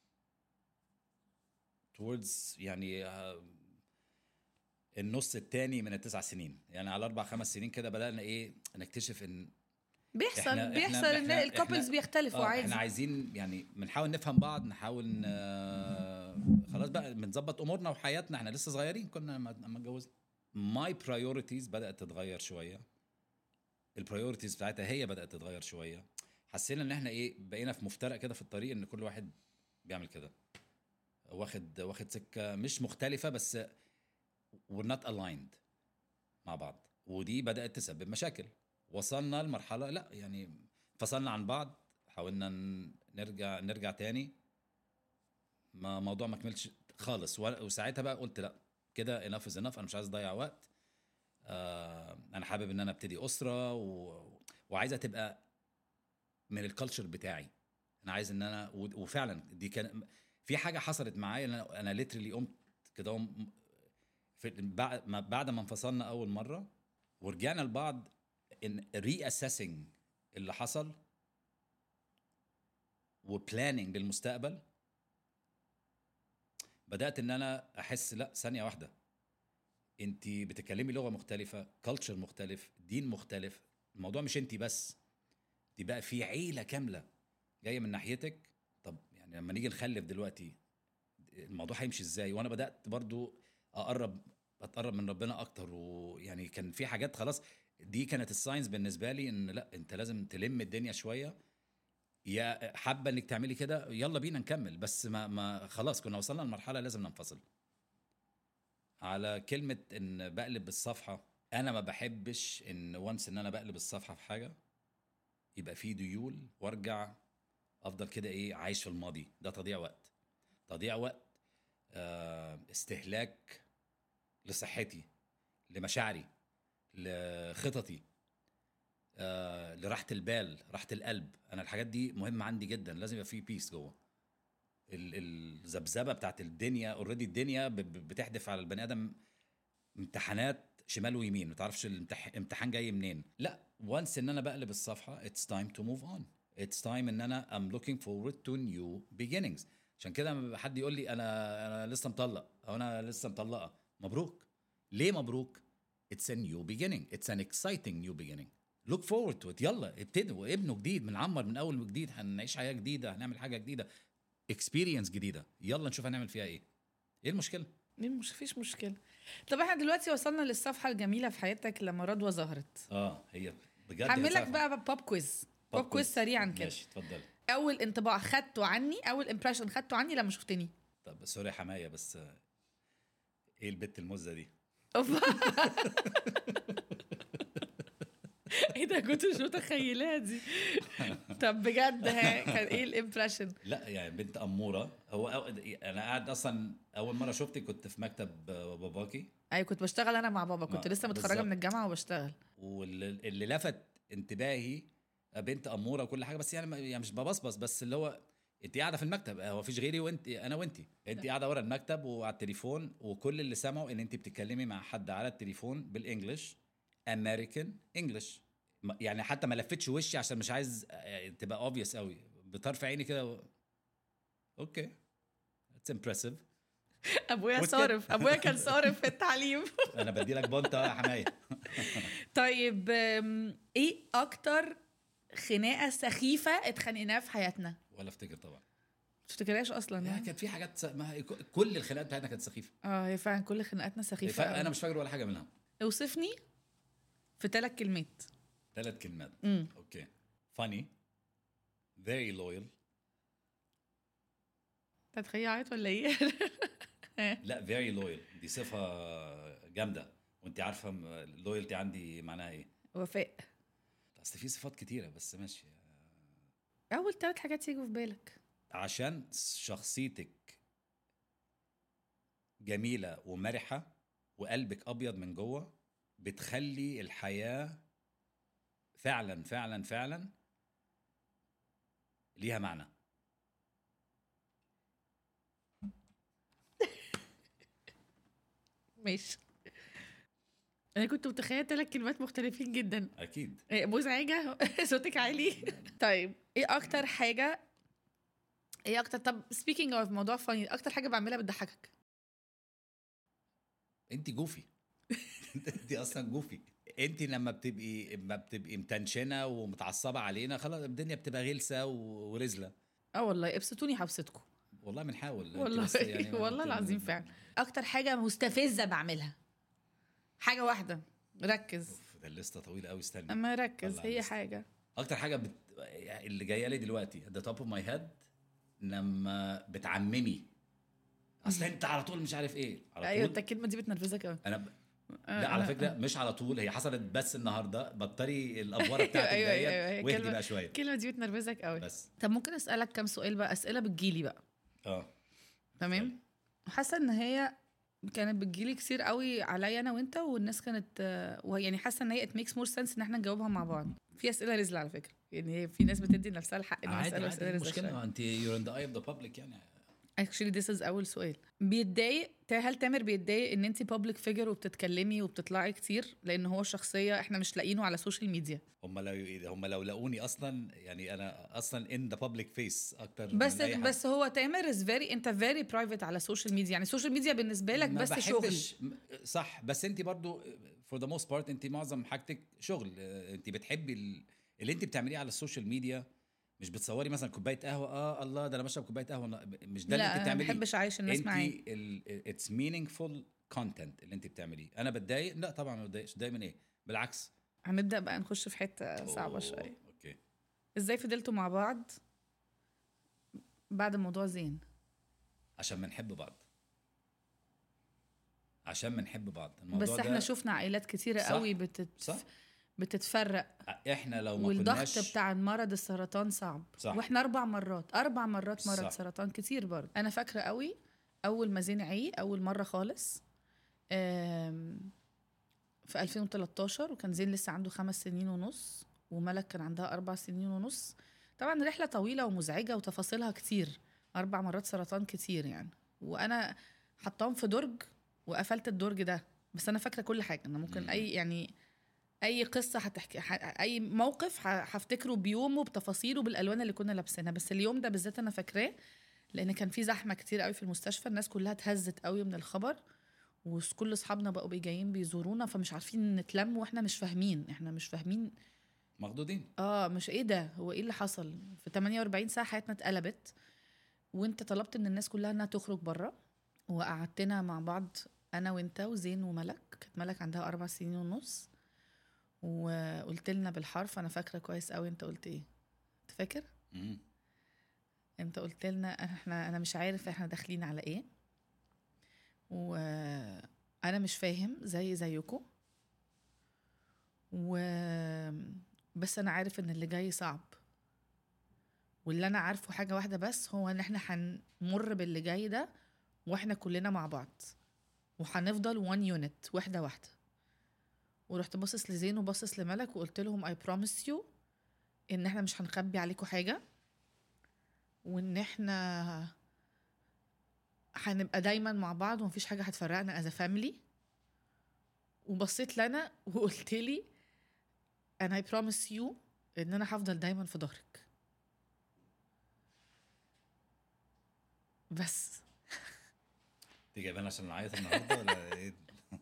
towards يعني آه، النص التاني من التسع سنين يعني على اربع خمس سنين كده بدانا ايه نكتشف ان بيحصل إحنا- إحنا- بيحصل ان إحنا- الكابلز إحنا- بيختلفوا آه، عادي احنا عايزين يعني بنحاول نفهم بعض نحاول ن... خلاص بقى بنظبط امورنا وحياتنا احنا لسه صغيرين كنا لما لما اتجوزنا ماي برايورتيز بدات تتغير شويه البرايورتيز بتاعتها هي بدات تتغير شويه حسينا ان احنا ايه بقينا في مفترق كده في الطريق ان كل واحد بيعمل كده واخد واخد سكه مش مختلفه بس we're not aligned مع بعض ودي بدات تسبب مشاكل وصلنا لمرحله لا يعني فصلنا عن بعض حاولنا ن- نرجع نرجع تاني ما موضوع ما كملش خالص و- وساعتها بقى قلت لا كده انف از انف انا مش عايز اضيع وقت آه انا حابب ان انا ابتدي اسره و... وعايزه تبقى من الكالتشر بتاعي انا عايز ان انا و... وفعلا دي كان في حاجه حصلت معايا إن انا انا ليترلي قمت كده قم- في بعد ما بعد ما انفصلنا اول مره ورجعنا لبعض ان ري اسيسنج اللي حصل وبلاننج للمستقبل بدات ان انا احس لا ثانيه واحده انت بتتكلمي لغه مختلفه كلتشر مختلف دين مختلف الموضوع مش انت بس دي بقى في عيله كامله جايه من ناحيتك طب يعني لما نيجي نخلف دلوقتي الموضوع هيمشي ازاي وانا بدات برضو اقرب اتقرب من ربنا اكتر ويعني كان في حاجات خلاص دي كانت الساينس بالنسبه لي ان لا انت لازم تلم الدنيا شويه يا حابه انك تعملي كده يلا بينا نكمل بس ما ما خلاص كنا وصلنا لمرحله لازم ننفصل على كلمه ان بقلب الصفحه انا ما بحبش ان وانس ان انا بقلب الصفحه في حاجه يبقى في ديول وارجع افضل كده ايه عايش في الماضي ده تضييع وقت تضييع وقت آه، استهلاك لصحتي لمشاعري لخططي آه، لراحه البال راحه القلب انا الحاجات دي مهمه عندي جدا لازم يبقى في بيس جوه ال- الذبذبه بتاعت الدنيا اوريدي الدنيا ب- ب- بتحدف على البني ادم امتحانات شمال ويمين ما تعرفش الامتحان جاي منين لا وانس ان انا بقلب الصفحه اتس تايم تو موف اون اتس تايم ان انا ام لوكينج فورورد تو نيو بيجينينجز عشان كده لما حد يقول لي انا انا لسه مطلق او انا لسه مطلقه مبروك ليه مبروك اتس ا نيو بيجينينج اتس ان اكسايتنج نيو بيجينينج لوك فورورد تو يلا ابتدوا ابنه جديد بنعمر من اول وجديد هنعيش حياه جديده هنعمل حاجه جديده اكسبيرينس جديده يلا نشوف هنعمل فيها ايه ايه المشكله ليه مش فيش مشكله طب احنا دلوقتي وصلنا للصفحه الجميله في حياتك لما رضوى ظهرت اه هي بجد هعمل لك هي بقى بوب كويز بوب كويز سريعا كده ماشي اتفضل اول انطباع خدته عني اول امبريشن خدته عني لما شفتني طب سوري يا حمايه بس آه، ايه البت المزه دي أوف. ايه ده كنت مش متخيلها دي طب بجد ها كان ايه الامبريشن لا يعني بنت اموره هو أو انا قاعد اصلا اول مره شفتك كنت في مكتب آه، باباكي ايوه كنت بشتغل انا مع بابا كنت ما- لسه متخرجه بالظبط. من الجامعه وبشتغل واللي اللي لفت انتباهي بنت اموره وكل حاجه بس يعني ما- يعني مش ببصبص بس اللي هو انت قاعده في المكتب هو مفيش غيري وانت انا وانت انت قاعده ورا المكتب وعلى التليفون وكل اللي سمعوا ان انت بتتكلمي مع حد على التليفون بالانجلش امريكان انجلش يعني حتى ما لفتش وشي عشان مش عايز آه، تبقى اوبفيس قوي بطرف عيني كده و... اوكي اتس امبرسيف ابويا وكده. صارف ابويا كان صارف في التعليم انا بدي لك بونتا يا حمايه طيب أم، ايه اكتر خناقه سخيفه اتخانقناها في حياتنا ولا افتكر طبعا ما تفتكرهاش اصلا يعني ها؟ كانت في حاجات س... ما هي ك- كل الخناقات بتاعتنا كانت سخيفه اه هي فعلا كل خناقاتنا سخيفه فانا أوي. مش فاكر ولا حاجه منها اوصفني في ثلاث كلمات ثلاث كلمات امم اوكي funny very loyal هتخليني اعيط ولا ايه لا very loyal دي صفه جامده وانت عارفه اللويالتي عندي معناها ايه وفاء اصل في صفات كتيره بس ماشي اول ثلاث حاجات يجوا في بالك عشان شخصيتك جميله ومرحه وقلبك ابيض من جوه بتخلي الحياه فعلا فعلا فعلا ليها معنى ماشي انا كنت متخيله ثلاث كلمات مختلفين جدا اكيد إيه، مزعجه صوتك عالي طيب ايه اكتر حاجه ايه اكتر طب سبيكينج اوف موضوع فاني اكتر حاجه بعملها بتضحكك انت جوفي انت اصلا جوفي انت لما بتبقي لما بتبقي متنشنه ومتعصبه علينا خلاص الدنيا بتبقى غلسه و- ورزله اه والله ابسطوني هبسطكم والله بنحاول انت والله بس يعني والله انت- العظيم فعلا اكتر حاجه مستفزه بعملها حاجه واحده ركز اوف ده الليسته طويله قوي استنى اما ركز طلع هي الليستة. حاجه اكتر حاجه بت... اللي جايه لي دلوقتي ذا توب اوف ماي هيد لما بتعممي اصل انت على طول مش عارف ايه على ايوه طول انت الكلمه دي بتنرفزك قوي انا ب... لا على فكره مش على طول هي حصلت بس النهارده بطري الافوره بتاعتك أيوة، أيوة، ديت أيوة، هي واهدي كلمة- بقى شويه الكلمه دي بتنرفزك قوي بس طب ممكن اسالك كام سؤال بقى اسئله بتجيلي بقى اه تمام حاسه ان هي كانت بتجيلي كتير قوي عليا انا وانت والناس كانت آه، ويعني حاسه ان هي ات ميكس مور سنس ان احنا نجاوبها مع بعض في اسئله رزله على فكره يعني هي في ناس بتدي لنفسها الحق ان عادي يسالوا عادي اسئله إيه رزله المشكله انت يور ان ذا اي اوف ذا بابليك يعني اكشلي ذيس از اول سؤال بيتضايق تا- هل تامر بيتضايق ان انت بابليك فيجر وبتتكلمي وبتطلعي كتير لان هو شخصيه احنا مش لاقيينه على السوشيال ميديا هم لو هم لو لاقوني اصلا يعني انا اصلا ان ذا بابليك فيس اكتر بس من أي حد. بس هو تامر از فيري انت فيري برايفت على السوشيال ميديا يعني السوشيال ميديا بالنسبه لك ما بس شغل بحبش م- صح بس انت برضو فور ذا موست بارت انت معظم حاجتك شغل آه، انت بتحبي ال- اللي انت بتعمليه على السوشيال ميديا مش بتصوري مثلا كوبايه قهوه اه الله ده انا بشرب كوبايه قهوه مش ده اللي لا انت انا ما بتعمليه بحبش اعيش الناس معايا انت اتس مينينجفول كونتنت اللي انت بتعمليه انا بتضايق لا طبعا ما بتضايقش بتضايق من ايه بالعكس هنبدا بقى نخش في حته صعبه أوه، شويه اوكي ازاي فضلتوا مع بعض بعد موضوع زين عشان بنحب بعض عشان بنحب بعض الموضوع بس ده احنا شفنا عائلات كتيره صح، قوي بتت... صح بتتفرق احنا لو ما والضغط كناش بتاع مرض السرطان صعب صح. واحنا اربع مرات اربع مرات مرض صح. سرطان كتير برضه انا فاكره قوي اول ما زين عي اول مره خالص آم، في 2013 وكان زين لسه عنده خمس سنين ونص وملك كان عندها اربع سنين ونص طبعا رحله طويله ومزعجه وتفاصيلها كتير اربع مرات سرطان كتير يعني وانا حطاهم في درج وقفلت الدرج ده بس انا فاكره كل حاجه انا ممكن مم. اي يعني اي قصه هتحكي ح- اي موقف ه- هفتكره بيومه بتفاصيله بالالوان اللي كنا لابسينها بس اليوم ده بالذات انا فاكراه لان كان في زحمه كتير قوي في المستشفى الناس كلها اتهزت قوي من الخبر وكل اصحابنا بقوا بي- جايين بيزورونا فمش عارفين نتلم واحنا مش فاهمين احنا مش فاهمين مخضوضين اه مش ايه ده هو ايه اللي حصل في 48 ساعه حياتنا اتقلبت وانت طلبت ان الناس كلها انها تخرج بره وقعدتنا مع بعض انا وانت وزين وملك كانت ملك عندها اربع سنين ونص وقلت لنا بالحرف انا فاكره كويس قوي انت قلت ايه انت فاكر مم. انت قلت لنا احنا انا مش عارف احنا داخلين على ايه وانا مش فاهم زي زيكم و بس انا عارف ان اللي جاي صعب واللي انا عارفه حاجه واحده بس هو ان احنا هنمر باللي جاي ده واحنا كلنا مع بعض وهنفضل وان يونت واحده واحده ورحت باصص لزين وباصص لملك وقلت لهم اي بروميس يو ان احنا مش هنخبي عليكم حاجه وان احنا هنبقى دايما مع بعض ومفيش حاجه هتفرقنا از فاميلي وبصيت لنا وقلت لي and I promise you ان انا هفضل دايما في ظهرك بس انت جايبانا عشان نعيط النهارده ولا ايه؟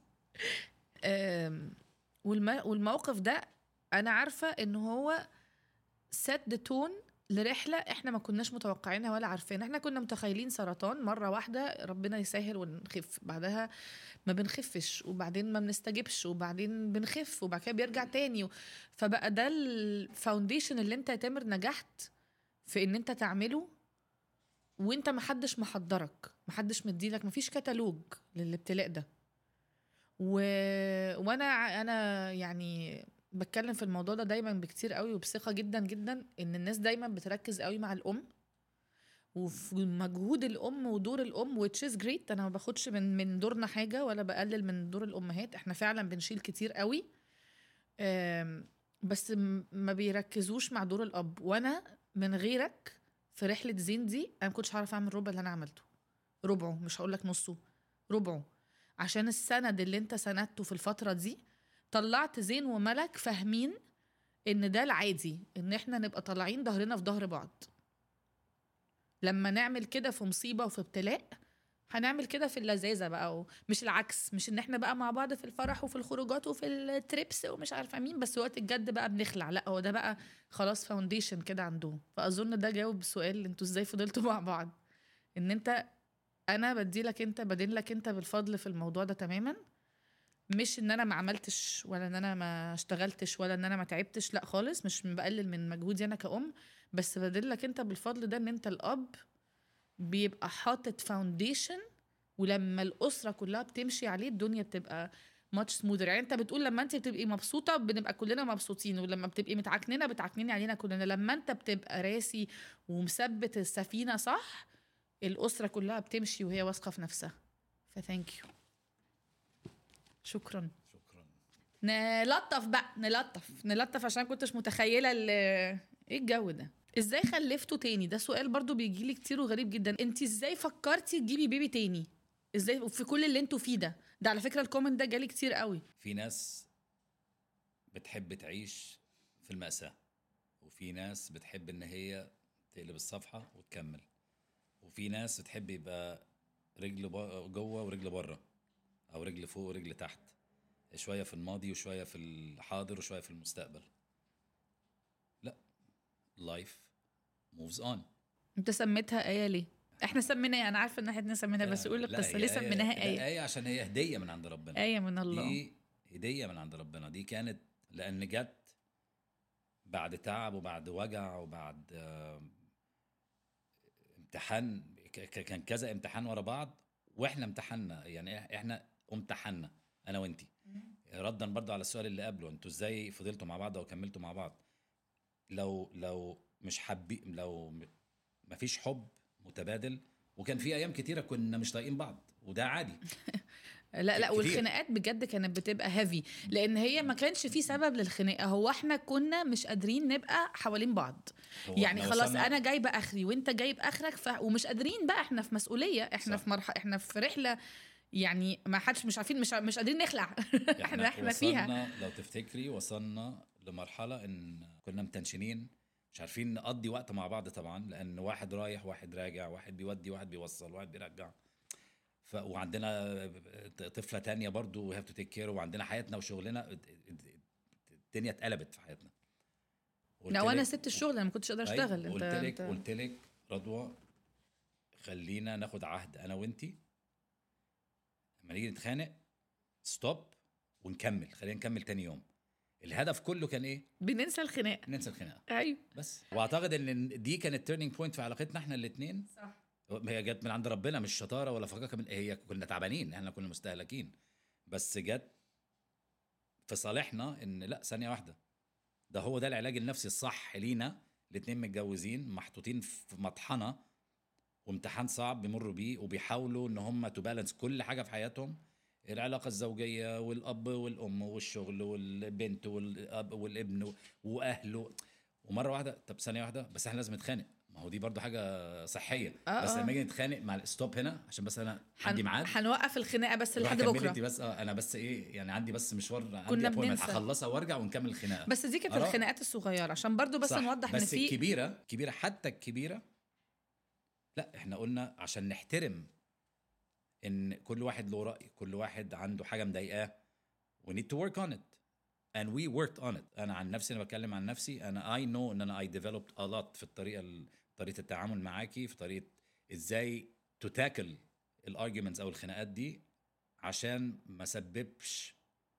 أم، والم... والموقف ده انا عارفه ان هو سد ذا تون لرحله احنا ما كناش متوقعينها ولا عارفين احنا كنا متخيلين سرطان مره واحده ربنا يسهل ونخف بعدها ما بنخفش وبعدين ما بنستجبش وبعدين بنخف وبعد كده بيرجع تاني و... فبقى ده الفاونديشن اللي انت يا تامر نجحت في ان انت تعمله وانت محدش محضرك محدش مديلك مفيش كتالوج للابتلاء ده و... وانا ع- انا يعني بتكلم في الموضوع ده دايما بكتير قوي وبثقه جدا جدا ان الناس دايما بتركز قوي مع الام وفي مجهود الام ودور الام which is great انا ما باخدش من من دورنا حاجه ولا بقلل من دور الامهات احنا فعلا بنشيل كتير قوي أم، بس م- ما بيركزوش مع دور الاب وانا من غيرك في رحله زين دي انا ما كنتش هعرف اعمل ربع اللي انا عملته ربعه مش هقول لك نصه ربعه عشان السند اللي انت سندته في الفتره دي طلعت زين وملك فاهمين ان ده العادي ان احنا نبقى طالعين ظهرنا في ظهر بعض لما نعمل كده في مصيبه وفي ابتلاء هنعمل كده في اللذاذه بقى مش العكس مش ان احنا بقى مع بعض في الفرح وفي الخروجات وفي التريبس ومش عارفه مين بس وقت الجد بقى بنخلع لا هو ده بقى خلاص فاونديشن كده عندهم فاظن ده جاوب سؤال انتوا ازاي فضلتوا مع بعض ان انت انا بدي لك انت بدين لك انت بالفضل في الموضوع ده تماما مش ان انا ما عملتش ولا ان انا ما اشتغلتش ولا ان انا ما تعبتش لا خالص مش بقلل من مجهودي انا كأم بس بدين لك انت بالفضل ده ان انت الاب بيبقى حاطط فاونديشن ولما الاسره كلها بتمشي عليه الدنيا بتبقى ماتش سموذر يعني انت بتقول لما انت بتبقي مبسوطه بنبقى كلنا مبسوطين ولما بتبقي متعكننه بتعكنني علينا كلنا لما انت بتبقى راسي ومثبت السفينه صح الاسره كلها بتمشي وهي واثقه في نفسها فثانك يو شكرا شكرا نلطف بقى نلطف نلطف عشان كنتش متخيله ال- ايه الجو ده ازاي خلفتوا تاني ده سؤال برضو بيجي لي كتير وغريب جدا انت ازاي فكرتي تجيبي بيبي تاني ازاي في كل اللي انتوا فيه ده ده على فكره الكومنت ده جالي كتير قوي في ناس بتحب تعيش في المأساة وفي ناس بتحب ان هي تقلب الصفحة وتكمل وفي ناس بتحب يبقى رجل با- جوه ورجل بره او رجل فوق ورجل تحت شوية في الماضي وشوية في الحاضر وشوية في المستقبل لا life moves on انت سميتها ايه ليه احنا سميناها انا عارفه ان احنا سميناها بس قول لا، القصه هي ليه سميناها لا، ايه آية عشان هي هدية من عند ربنا ايه من الله دي هدية من عند ربنا دي كانت لأن جت بعد تعب وبعد وجع وبعد آه، امتحان ك- ك- كان كذا امتحان ورا بعض واحنا امتحنا يعني إح- احنا امتحنا انا وانتي ردا برضو على السؤال اللي قبله انتوا ازاي فضلتوا مع بعض او كملتوا مع بعض لو لو مش حابين لو م- مفيش حب متبادل وكان في ايام كتيره كنا مش طايقين بعض وده عادي لا لا كتير. والخناقات بجد كانت بتبقى هيفي لان هي ما كانش في سبب للخناقه هو احنا كنا مش قادرين نبقى حوالين بعض هو يعني إحنا خلاص وصلنا- انا جايبه اخري وانت جايب اخرك ف... ومش قادرين بقى احنا في مسؤوليه احنا صح. في مرحله احنا في رحله يعني ما حدش مش عارفين مش مش قادرين نخلع احنا احنا فيها وصلنا لو تفتكري وصلنا لمرحله ان كنا متنشنين مش عارفين نقضي وقت مع بعض طبعا لان واحد رايح واحد راجع واحد بيودي واحد بيوصل واحد بيرجع ف... وعندنا طفله تانية برضو وي هاف تو تيك كير وعندنا حياتنا وشغلنا الدنيا اتقلبت في حياتنا قلت لا وانا لك- سبت الشغل انا ما كنتش قادره أيوة، اشتغل قلت انت لك انت قلت لك رضوى خلينا ناخد عهد انا وانتي لما نيجي نتخانق ستوب ونكمل خلينا نكمل تاني يوم الهدف كله كان ايه بننسى الخناق ننسى الخناقه ايوه بس واعتقد ان دي كانت تيرنينج بوينت في علاقتنا احنا الاثنين صح هي جت من عند ربنا مش شطاره ولا فقاقه من هي كنا تعبانين احنا كنا مستهلكين بس جت في صالحنا ان لا ثانيه واحده ده هو ده العلاج النفسي الصح لينا الاثنين متجوزين محطوطين في مطحنه وامتحان صعب بيمروا بيه وبيحاولوا ان هم تبالانس كل حاجه في حياتهم العلاقه الزوجيه والاب والام والشغل والبنت والاب والابن واهله ومره واحده طب ثانيه واحده بس احنا لازم نتخانق ما هو دي برضو حاجه صحيه آه، بس آه. لما نيجي نتخانق مع ستوب هنا عشان بس انا عندي هن- ميعاد هنوقف الخناقه بس روح لحد كملي بكره انت بس اه انا بس ايه يعني عندي بس مشوار كنا عندي appointment بننسى. هخلصها وارجع ونكمل الخناقه بس دي كانت آراء. الخناقات الصغيره عشان برضو بس صح. نوضح ان بس في الكبيره الكبيره حتى الكبيره لا احنا قلنا عشان نحترم ان كل واحد له راي كل واحد عنده حاجه مضايقاه we need to work on it and we worked on it انا عن نفسي انا بتكلم عن نفسي انا I know ان انا I developed a lot في الطريقه ال- طريقه التعامل معاكي في طريقه ازاي to tackle الارجيومنتس او الخناقات دي عشان ما سببش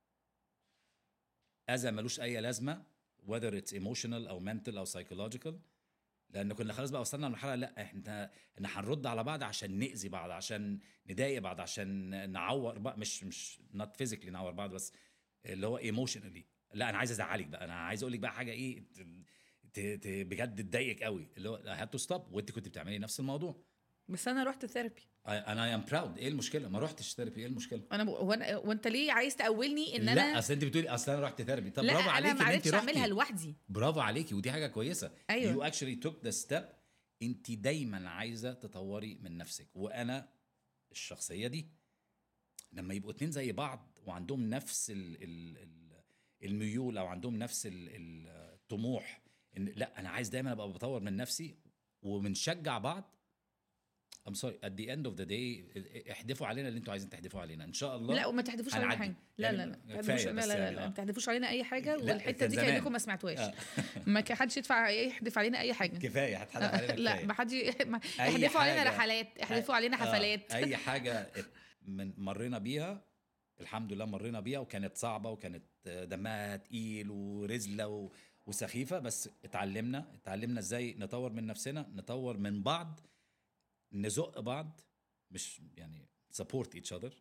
اذى ملوش اي لازمه whether it's emotional او mental او psychological لان كنا خلاص بقى وصلنا لمرحله لا احنا احنا هنرد على بعض عشان ناذي بعض عشان نضايق بعض عشان نعور بعض مش مش not physically نعور بعض بس اللي هو emotionally لا انا عايز ازعلك بقى انا عايز اقول لك بقى حاجه ايه ت- ت- ت- بجد تضايقك قوي اللي هو I had to stop وانت كنت بتعملي نفس الموضوع بس انا رحت ثيرابي انا اي ام براود ايه المشكله ما رحتش ثيرابي ايه المشكله انا ب... وانا وانت ليه عايز تقولني ان لا انا اصل انت بتقولي اصل انا رحت ثيرابي طب لا برافو انا عليكي ما ان انت عرفتش اعملها رحتي لوحدي برافو عليكي ودي حاجه كويسه أيوة. you actually took the step انت دايما عايزه تطوري من نفسك وانا الشخصيه دي لما يبقوا اتنين زي بعض وعندهم نفس ال ال ال الميول او عندهم نفس ال ال الطموح ان لا انا عايز دايما ابقى بطور من نفسي وبنشجع بعض I'm sorry at the end of the day احدفوا علينا اللي انتوا عايزين تحدفوا علينا ان شاء الله لا وما تحدفوش علينا هنعدي. حاجه لا لا يعني لا ما كفاية تحدفوش- لا بس لا لا, يعني، لا آه. ما تحدفوش علينا اي حاجه لا، والحته كان دي زمان. كانكم ما سمعتوهاش آه. ما كان حدش يدفع يحدف علينا اي حاجه كفايه هتحدف علينا لا كفاية. ما حد ما أي احدفوا علينا حاجة. رحلات احدفوا علينا آه، حفلات اي حاجه ات- من مرينا بيها الحمد لله مرينا بيها وكانت صعبه وكانت آه، دمها تقيل ورزله و- وسخيفه بس اتعلمنا اتعلمنا ازاي نطور من نفسنا نطور من بعض نزق بعض مش يعني support each other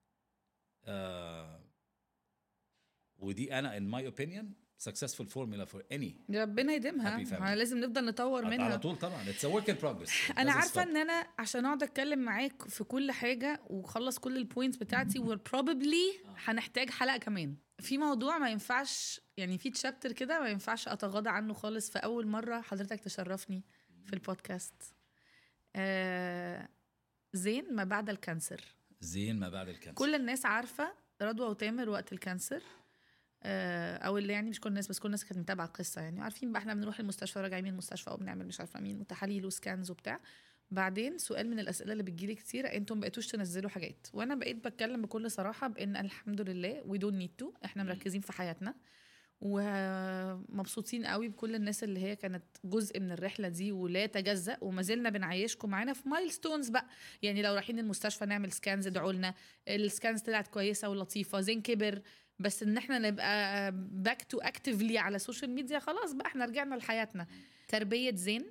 آه ودي انا in my opinion successful formula for any ربنا يديمها Happy family. ما لازم نفضل نطور على منها طول طبعا it's a work in progress انا Doesn't عارفه stop. ان انا عشان اقعد اتكلم معاك في كل حاجه واخلص كل البوينتس بتاعتي وبروبلي هنحتاج حلقه كمان في موضوع ما ينفعش يعني في تشابتر كده ما ينفعش اتغاضى عنه خالص في اول مره حضرتك تشرفني في البودكاست آه زين ما بعد الكانسر زين ما بعد الكانسر كل الناس عارفه رضوى وتامر وقت الكانسر آه، او اللي يعني مش كل الناس بس كل الناس كانت متابعه القصه يعني عارفين بقى احنا بنروح المستشفى راجعين من المستشفى او بنعمل مش عارفه مين وتحاليل وسكانز وبتاع بعدين سؤال من الاسئله اللي بتجيلي كتير انتم بقيتوش تنزلوا حاجات وانا بقيت بتكلم بكل صراحه بان الحمد لله وي دونت نيد تو احنا مركزين في حياتنا ومبسوطين قوي بكل الناس اللي هي كانت جزء من الرحله دي ولا تجزأ وما زلنا بنعيشكم معانا في مايلستونز بقى يعني لو رايحين المستشفى نعمل سكانز ادعوا لنا السكانز طلعت كويسه ولطيفه زين كبر بس ان احنا نبقى باك تو اكتفلي على السوشيال ميديا خلاص بقى احنا رجعنا لحياتنا تربيه زين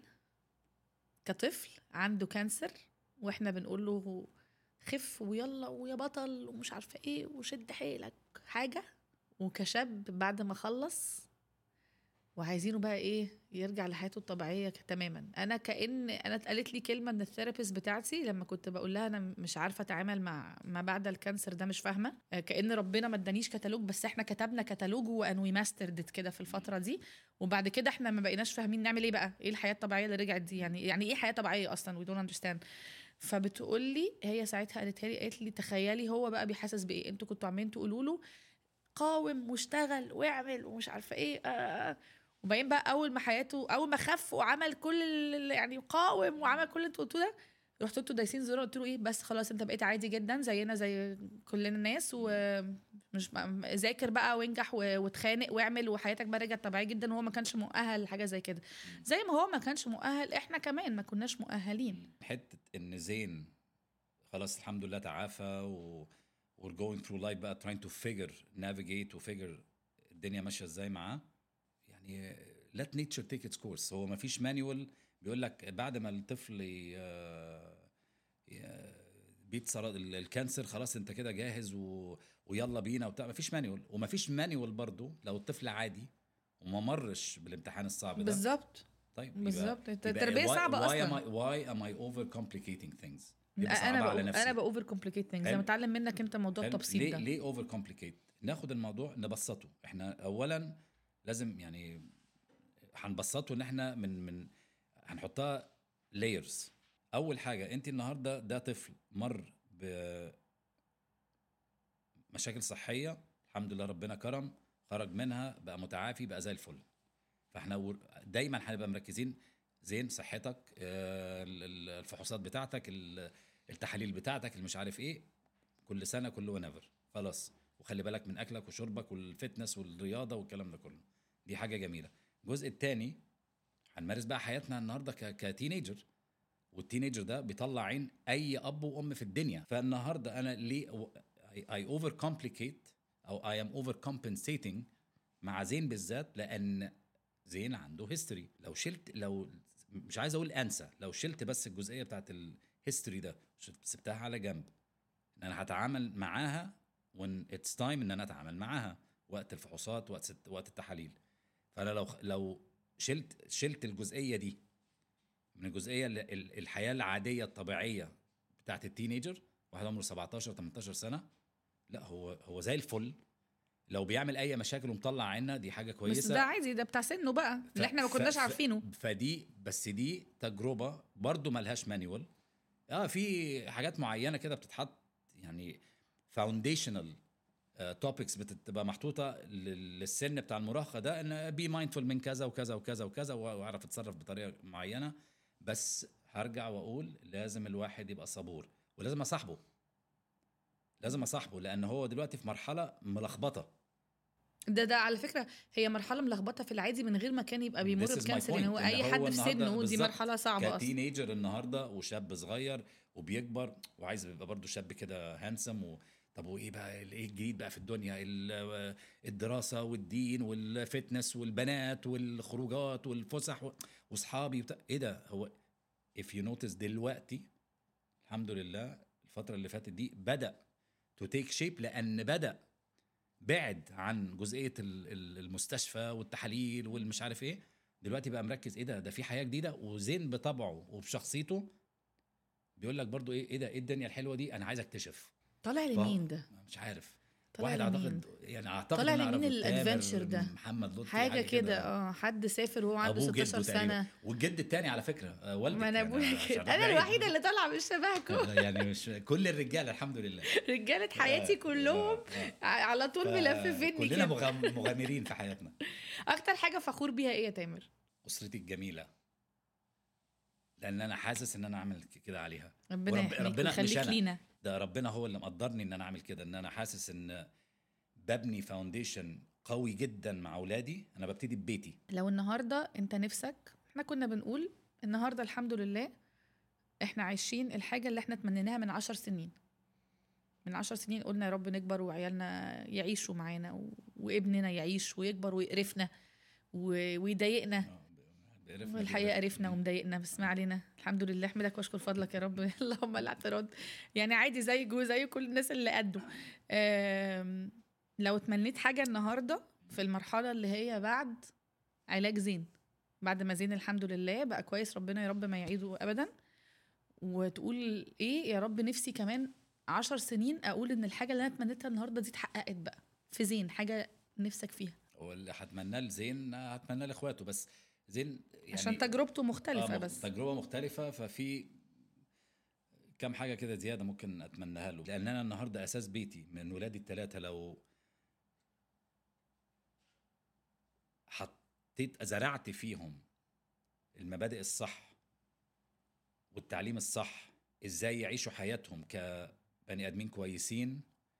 كطفل عنده كانسر واحنا بنقول له خف ويلا ويا بطل ومش عارفه ايه وشد حيلك حاجه وكشاب بعد ما خلص وعايزينه بقى ايه يرجع لحياته الطبيعيه ك- تماما انا كان انا اتقالت لي كلمه من الثيرابيست بتاعتي لما كنت بقول لها انا مش عارفه اتعامل مع ما بعد الكانسر ده مش فاهمه آه، كان ربنا ما ادانيش كتالوج بس احنا كتبنا كتالوج وان وي ماسترد كده في الفتره دي وبعد كده احنا ما بقيناش فاهمين نعمل ايه بقى ايه الحياه الطبيعيه اللي رجعت دي يعني يعني ايه حياه طبيعيه اصلا وي دونت اندرستاند فبتقول لي هي ساعتها قالتها لي قالت لي تخيلي هو بقى بيحسس بايه انتوا كنتوا عمالين تقولوا له قاوم واشتغل واعمل ومش عارفه ايه آه. وبعدين بقى اول ما حياته اول ما خف وعمل كل ال- يعني قاوم وعمل كل اللي انتوا قلتوه ده رحت انتوا دايسين زرار قلت له ايه بس خلاص انت بقيت عادي جدا زينا زي كلنا الناس ومش ذاكر بقى وانجح و- واتخانق واعمل وحياتك بقى رجعت طبيعيه جدا وهو ما كانش مؤهل لحاجه زي كده زي ما هو ما كانش مؤهل احنا كمان ما كناش مؤهلين حته ان زين خلاص الحمد لله تعافى و we're going through life بقى trying to figure navigate و figure الدنيا ماشيه ازاي معاه يعني let nature take its course هو ما فيش مانيوال بيقول لك بعد ما الطفل ي... ي- بيت سرطان ال- الكانسر خلاص انت كده جاهز و... ويلا بينا وبتاع ما فيش مانيوال وما فيش مانيوال برضو لو الطفل عادي وما مرش بالامتحان الصعب ده بالظبط طيب يبقى- بالظبط يبقى التربيه why- صعبه why اصلا am I, why am I over complicating things يبقى انا صعبة على بقى نفسي انا باوفر كومبليكيت ثينجز حلو. انا متعلم منك انت موضوع حلو. التبسيط ليه ده ليه اوفر كومبليكيت ناخد الموضوع نبسطه احنا اولا لازم يعني هنبسطه ان احنا من من هنحطها لايرز اول حاجه انت النهارده ده طفل مر ب مشاكل صحيه الحمد لله ربنا كرم خرج منها بقى متعافي بقى زي الفل فاحنا ور- دايما هنبقى مركزين زين صحتك آه، ال- ال- الفحوصات بتاعتك ال- التحاليل بتاعتك اللي مش عارف ايه كل سنه كل ونيفر خلاص وخلي بالك من اكلك وشربك والفتنس والرياضه والكلام ده كله دي حاجه جميله الجزء الثاني هنمارس بقى حياتنا النهارده ك- كتينيجر والتينيجر ده بيطلع عين اي اب وام في الدنيا فالنهارده انا ليه اي اوفر كومبليكيت او اي ام اوفر كومبنسيتنج مع زين بالذات لان زين عنده هيستوري لو شلت لو مش عايز اقول انسى لو شلت بس الجزئيه بتاعت الهيستوري ده شلت- سبتها على جنب ان انا هتعامل معاها وان اتس تايم ان انا اتعامل معاها وقت الفحوصات وقت ست- وقت التحاليل فانا لو لو شلت شلت الجزئيه دي من الجزئيه ال- ال- الحياه العاديه الطبيعيه بتاعت التينيجر واحد عمره 17 18 سنه لا هو هو زي الفل لو بيعمل اي مشاكل ومطلع عنا دي حاجه كويسه بس ده عادي ده بتاع سنه بقى اللي احنا ما ف- كناش ف- عارفينه فدي بس دي تجربه برضو ملهاش مانيوال اه في حاجات معينه كده بتتحط يعني فاونديشنال توبكس بتبقى محطوطه لل- للسن بتاع المراهقه ده ان بي مايندفول من كذا وكذا وكذا وكذا واعرف اتصرف بطريقه معينه بس هرجع واقول لازم الواحد يبقى صبور ولازم اصاحبه لازم اصاحبه لان هو دلوقتي في مرحله ملخبطه ده ده على فكره هي مرحله ملخبطه في العادي من غير ما كان يبقى بيمر This is my بكانسر ان point. هو إن اي هو حد في النهاردة سنه دي بالظبط مرحله صعبه اصلا كتينيجر النهارده وشاب صغير وبيكبر وعايز يبقى برضه شاب كده هانسم و... طب وايه بقى ايه الجديد بقى في الدنيا ال- الدراسه والدين والفتنس والبنات والخروجات والفسح و- واصحابي وبتاع ايه ده هو if you notice دلوقتي الحمد لله الفتره اللي فاتت دي بدا تو تيك شيب لان بدا بعد عن جزئيه ال- ال- المستشفى والتحاليل والمش عارف ايه دلوقتي بقى مركز ايه ده ده في حياه جديده وزين بطبعه وبشخصيته بيقول لك برضو ايه ايه ده ايه الدنيا الحلوه دي انا عايز اكتشف طالع فهو- لمين ده مش عارف طالع واحد لمين؟ اعتقد يعني اعتقد طالع إن أنا لمين أعرفه تامر الادفنتشر ده؟ محمد لطفي حاجه كده اه حد سافر وهو عنده أبوه 16 جده تقريبا. سنه والجد التاني على فكره آه، والدك ما انا يعني ابويا عشان كده أبقى انا بعيد. الوحيده اللي طالعه مش شبهكم يعني مش كل الرجاله الحمد لله رجاله حياتي آه، كلهم آه، آه. ع- على طول ملففيني كلنا كده مغام- مغامرين في حياتنا اكتر حاجه فخور بيها ايه يا تامر اسرتي الجميله لان انا حاسس ان انا اعمل كده عليها ربنا ورب- يحميك ربنا مش ويخليك أنا. لينا ده ربنا هو اللي مقدرني ان انا اعمل كده ان انا حاسس ان ببني فاونديشن قوي جدا مع اولادي انا ببتدي ببيتي لو النهارده انت نفسك احنا كنا بنقول النهارده الحمد لله احنا عايشين الحاجه اللي احنا تمنيناها من عشر سنين من عشر سنين قلنا يا رب نكبر وعيالنا يعيشوا معانا و... وابننا يعيش ويكبر ويقرفنا و... ويضايقنا آه، ب- بقرفنا والحقيقه جداً. قرفنا ومضايقنا بس ما علينا الحمد لله احمدك واشكر فضلك يا رب اللهم لا اعتراض يعني عادي زي جو زي كل الناس اللي قده آم، لو اتمنيت حاجه النهارده في المرحله اللي هي بعد علاج زين بعد ما زين الحمد لله بقى كويس ربنا يا رب ما يعيده ابدا وتقول ايه يا رب نفسي كمان عشر سنين اقول ان الحاجه اللي انا اتمنيتها النهارده دي اتحققت بقى في زين حاجه نفسك فيها واللي هتمناه لزين هتمناه لاخواته بس زين يعني عشان تجربته مختلفه آه، بس تجربه مختلفه ففي كم حاجه كده زياده ممكن اتمناها له لان انا النهارده اساس بيتي من ولادي الثلاثه لو حطيت زرعت فيهم المبادئ الصح والتعليم الصح ازاي يعيشوا حياتهم كبني ادمين كويسين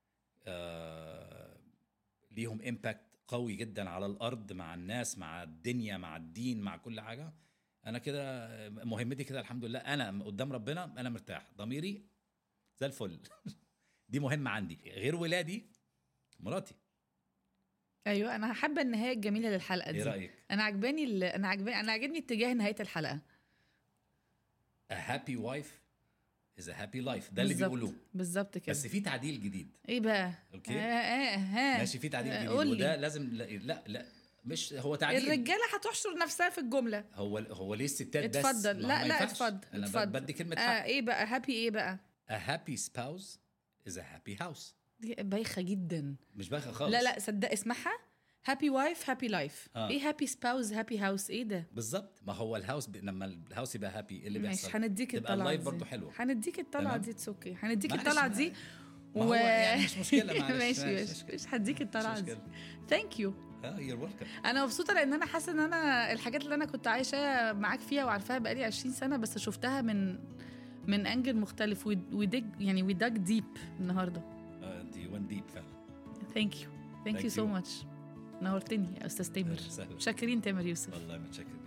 آه ليهم امباكت قوي جدا على الارض مع الناس مع الدنيا مع الدين مع كل حاجه انا كده مهمتي كده الحمد لله انا قدام ربنا انا مرتاح ضميري زي الفل دي مهمه عندي غير ولادي مراتي ايوه انا حابه النهايه الجميله للحلقه ايه دي رايك انا عجباني ال- انا عجباني انا عاجبني اتجاه نهايه الحلقه a happy wife is a happy life ده اللي بالظبط. بيقولوه بالظبط كده بس في تعديل جديد ايه بقى اوكي آه آه ها ماشي في تعديل آه، جديد قول لي. وده لازم لا لا, لا مش هو تعديل الرجاله هتحشر نفسها في الجمله هو هو ليه الستات بس اتفضل ما هو لا ما لا ينفعش. اتفضل انا اتفضل بدي كلمه آه حق ايه بقى هابي ايه بقى a happy spouse is a happy house دي بايخه جدا مش بايخه خالص لا لا صدق اسمعها هابي وايف هابي لايف آه. ايه هابي سباوز هابي هاوس ايه ده بالظبط ما هو الهاوس ب... لما الهاوس يبقى هابي ايه اللي بيحصل ماشي هنديك تبقى الطلعه اللايف دي برضه حلوه هنديك الطلعه تمام؟ دي اتس اوكي هنديك معلش، الطلعه ما- دي ما هو يعني مش مشكله معلش ماشي ماشي مش هديك الطلعه دي ثانك يو اه يور ويلكم انا مبسوطه لان انا حاسه ان انا الحاجات اللي انا كنت عايشه معاك فيها وعارفاها بقالي 20 سنه بس شفتها من من انجل مختلف وديج يعني وي داج ديب النهارده انت وان ديب فعلا ثانك يو ثانك Thank يو سو you. ماتش نورتني يا استاذ تامر سهل شاكرين تامر يوسف والله متشكر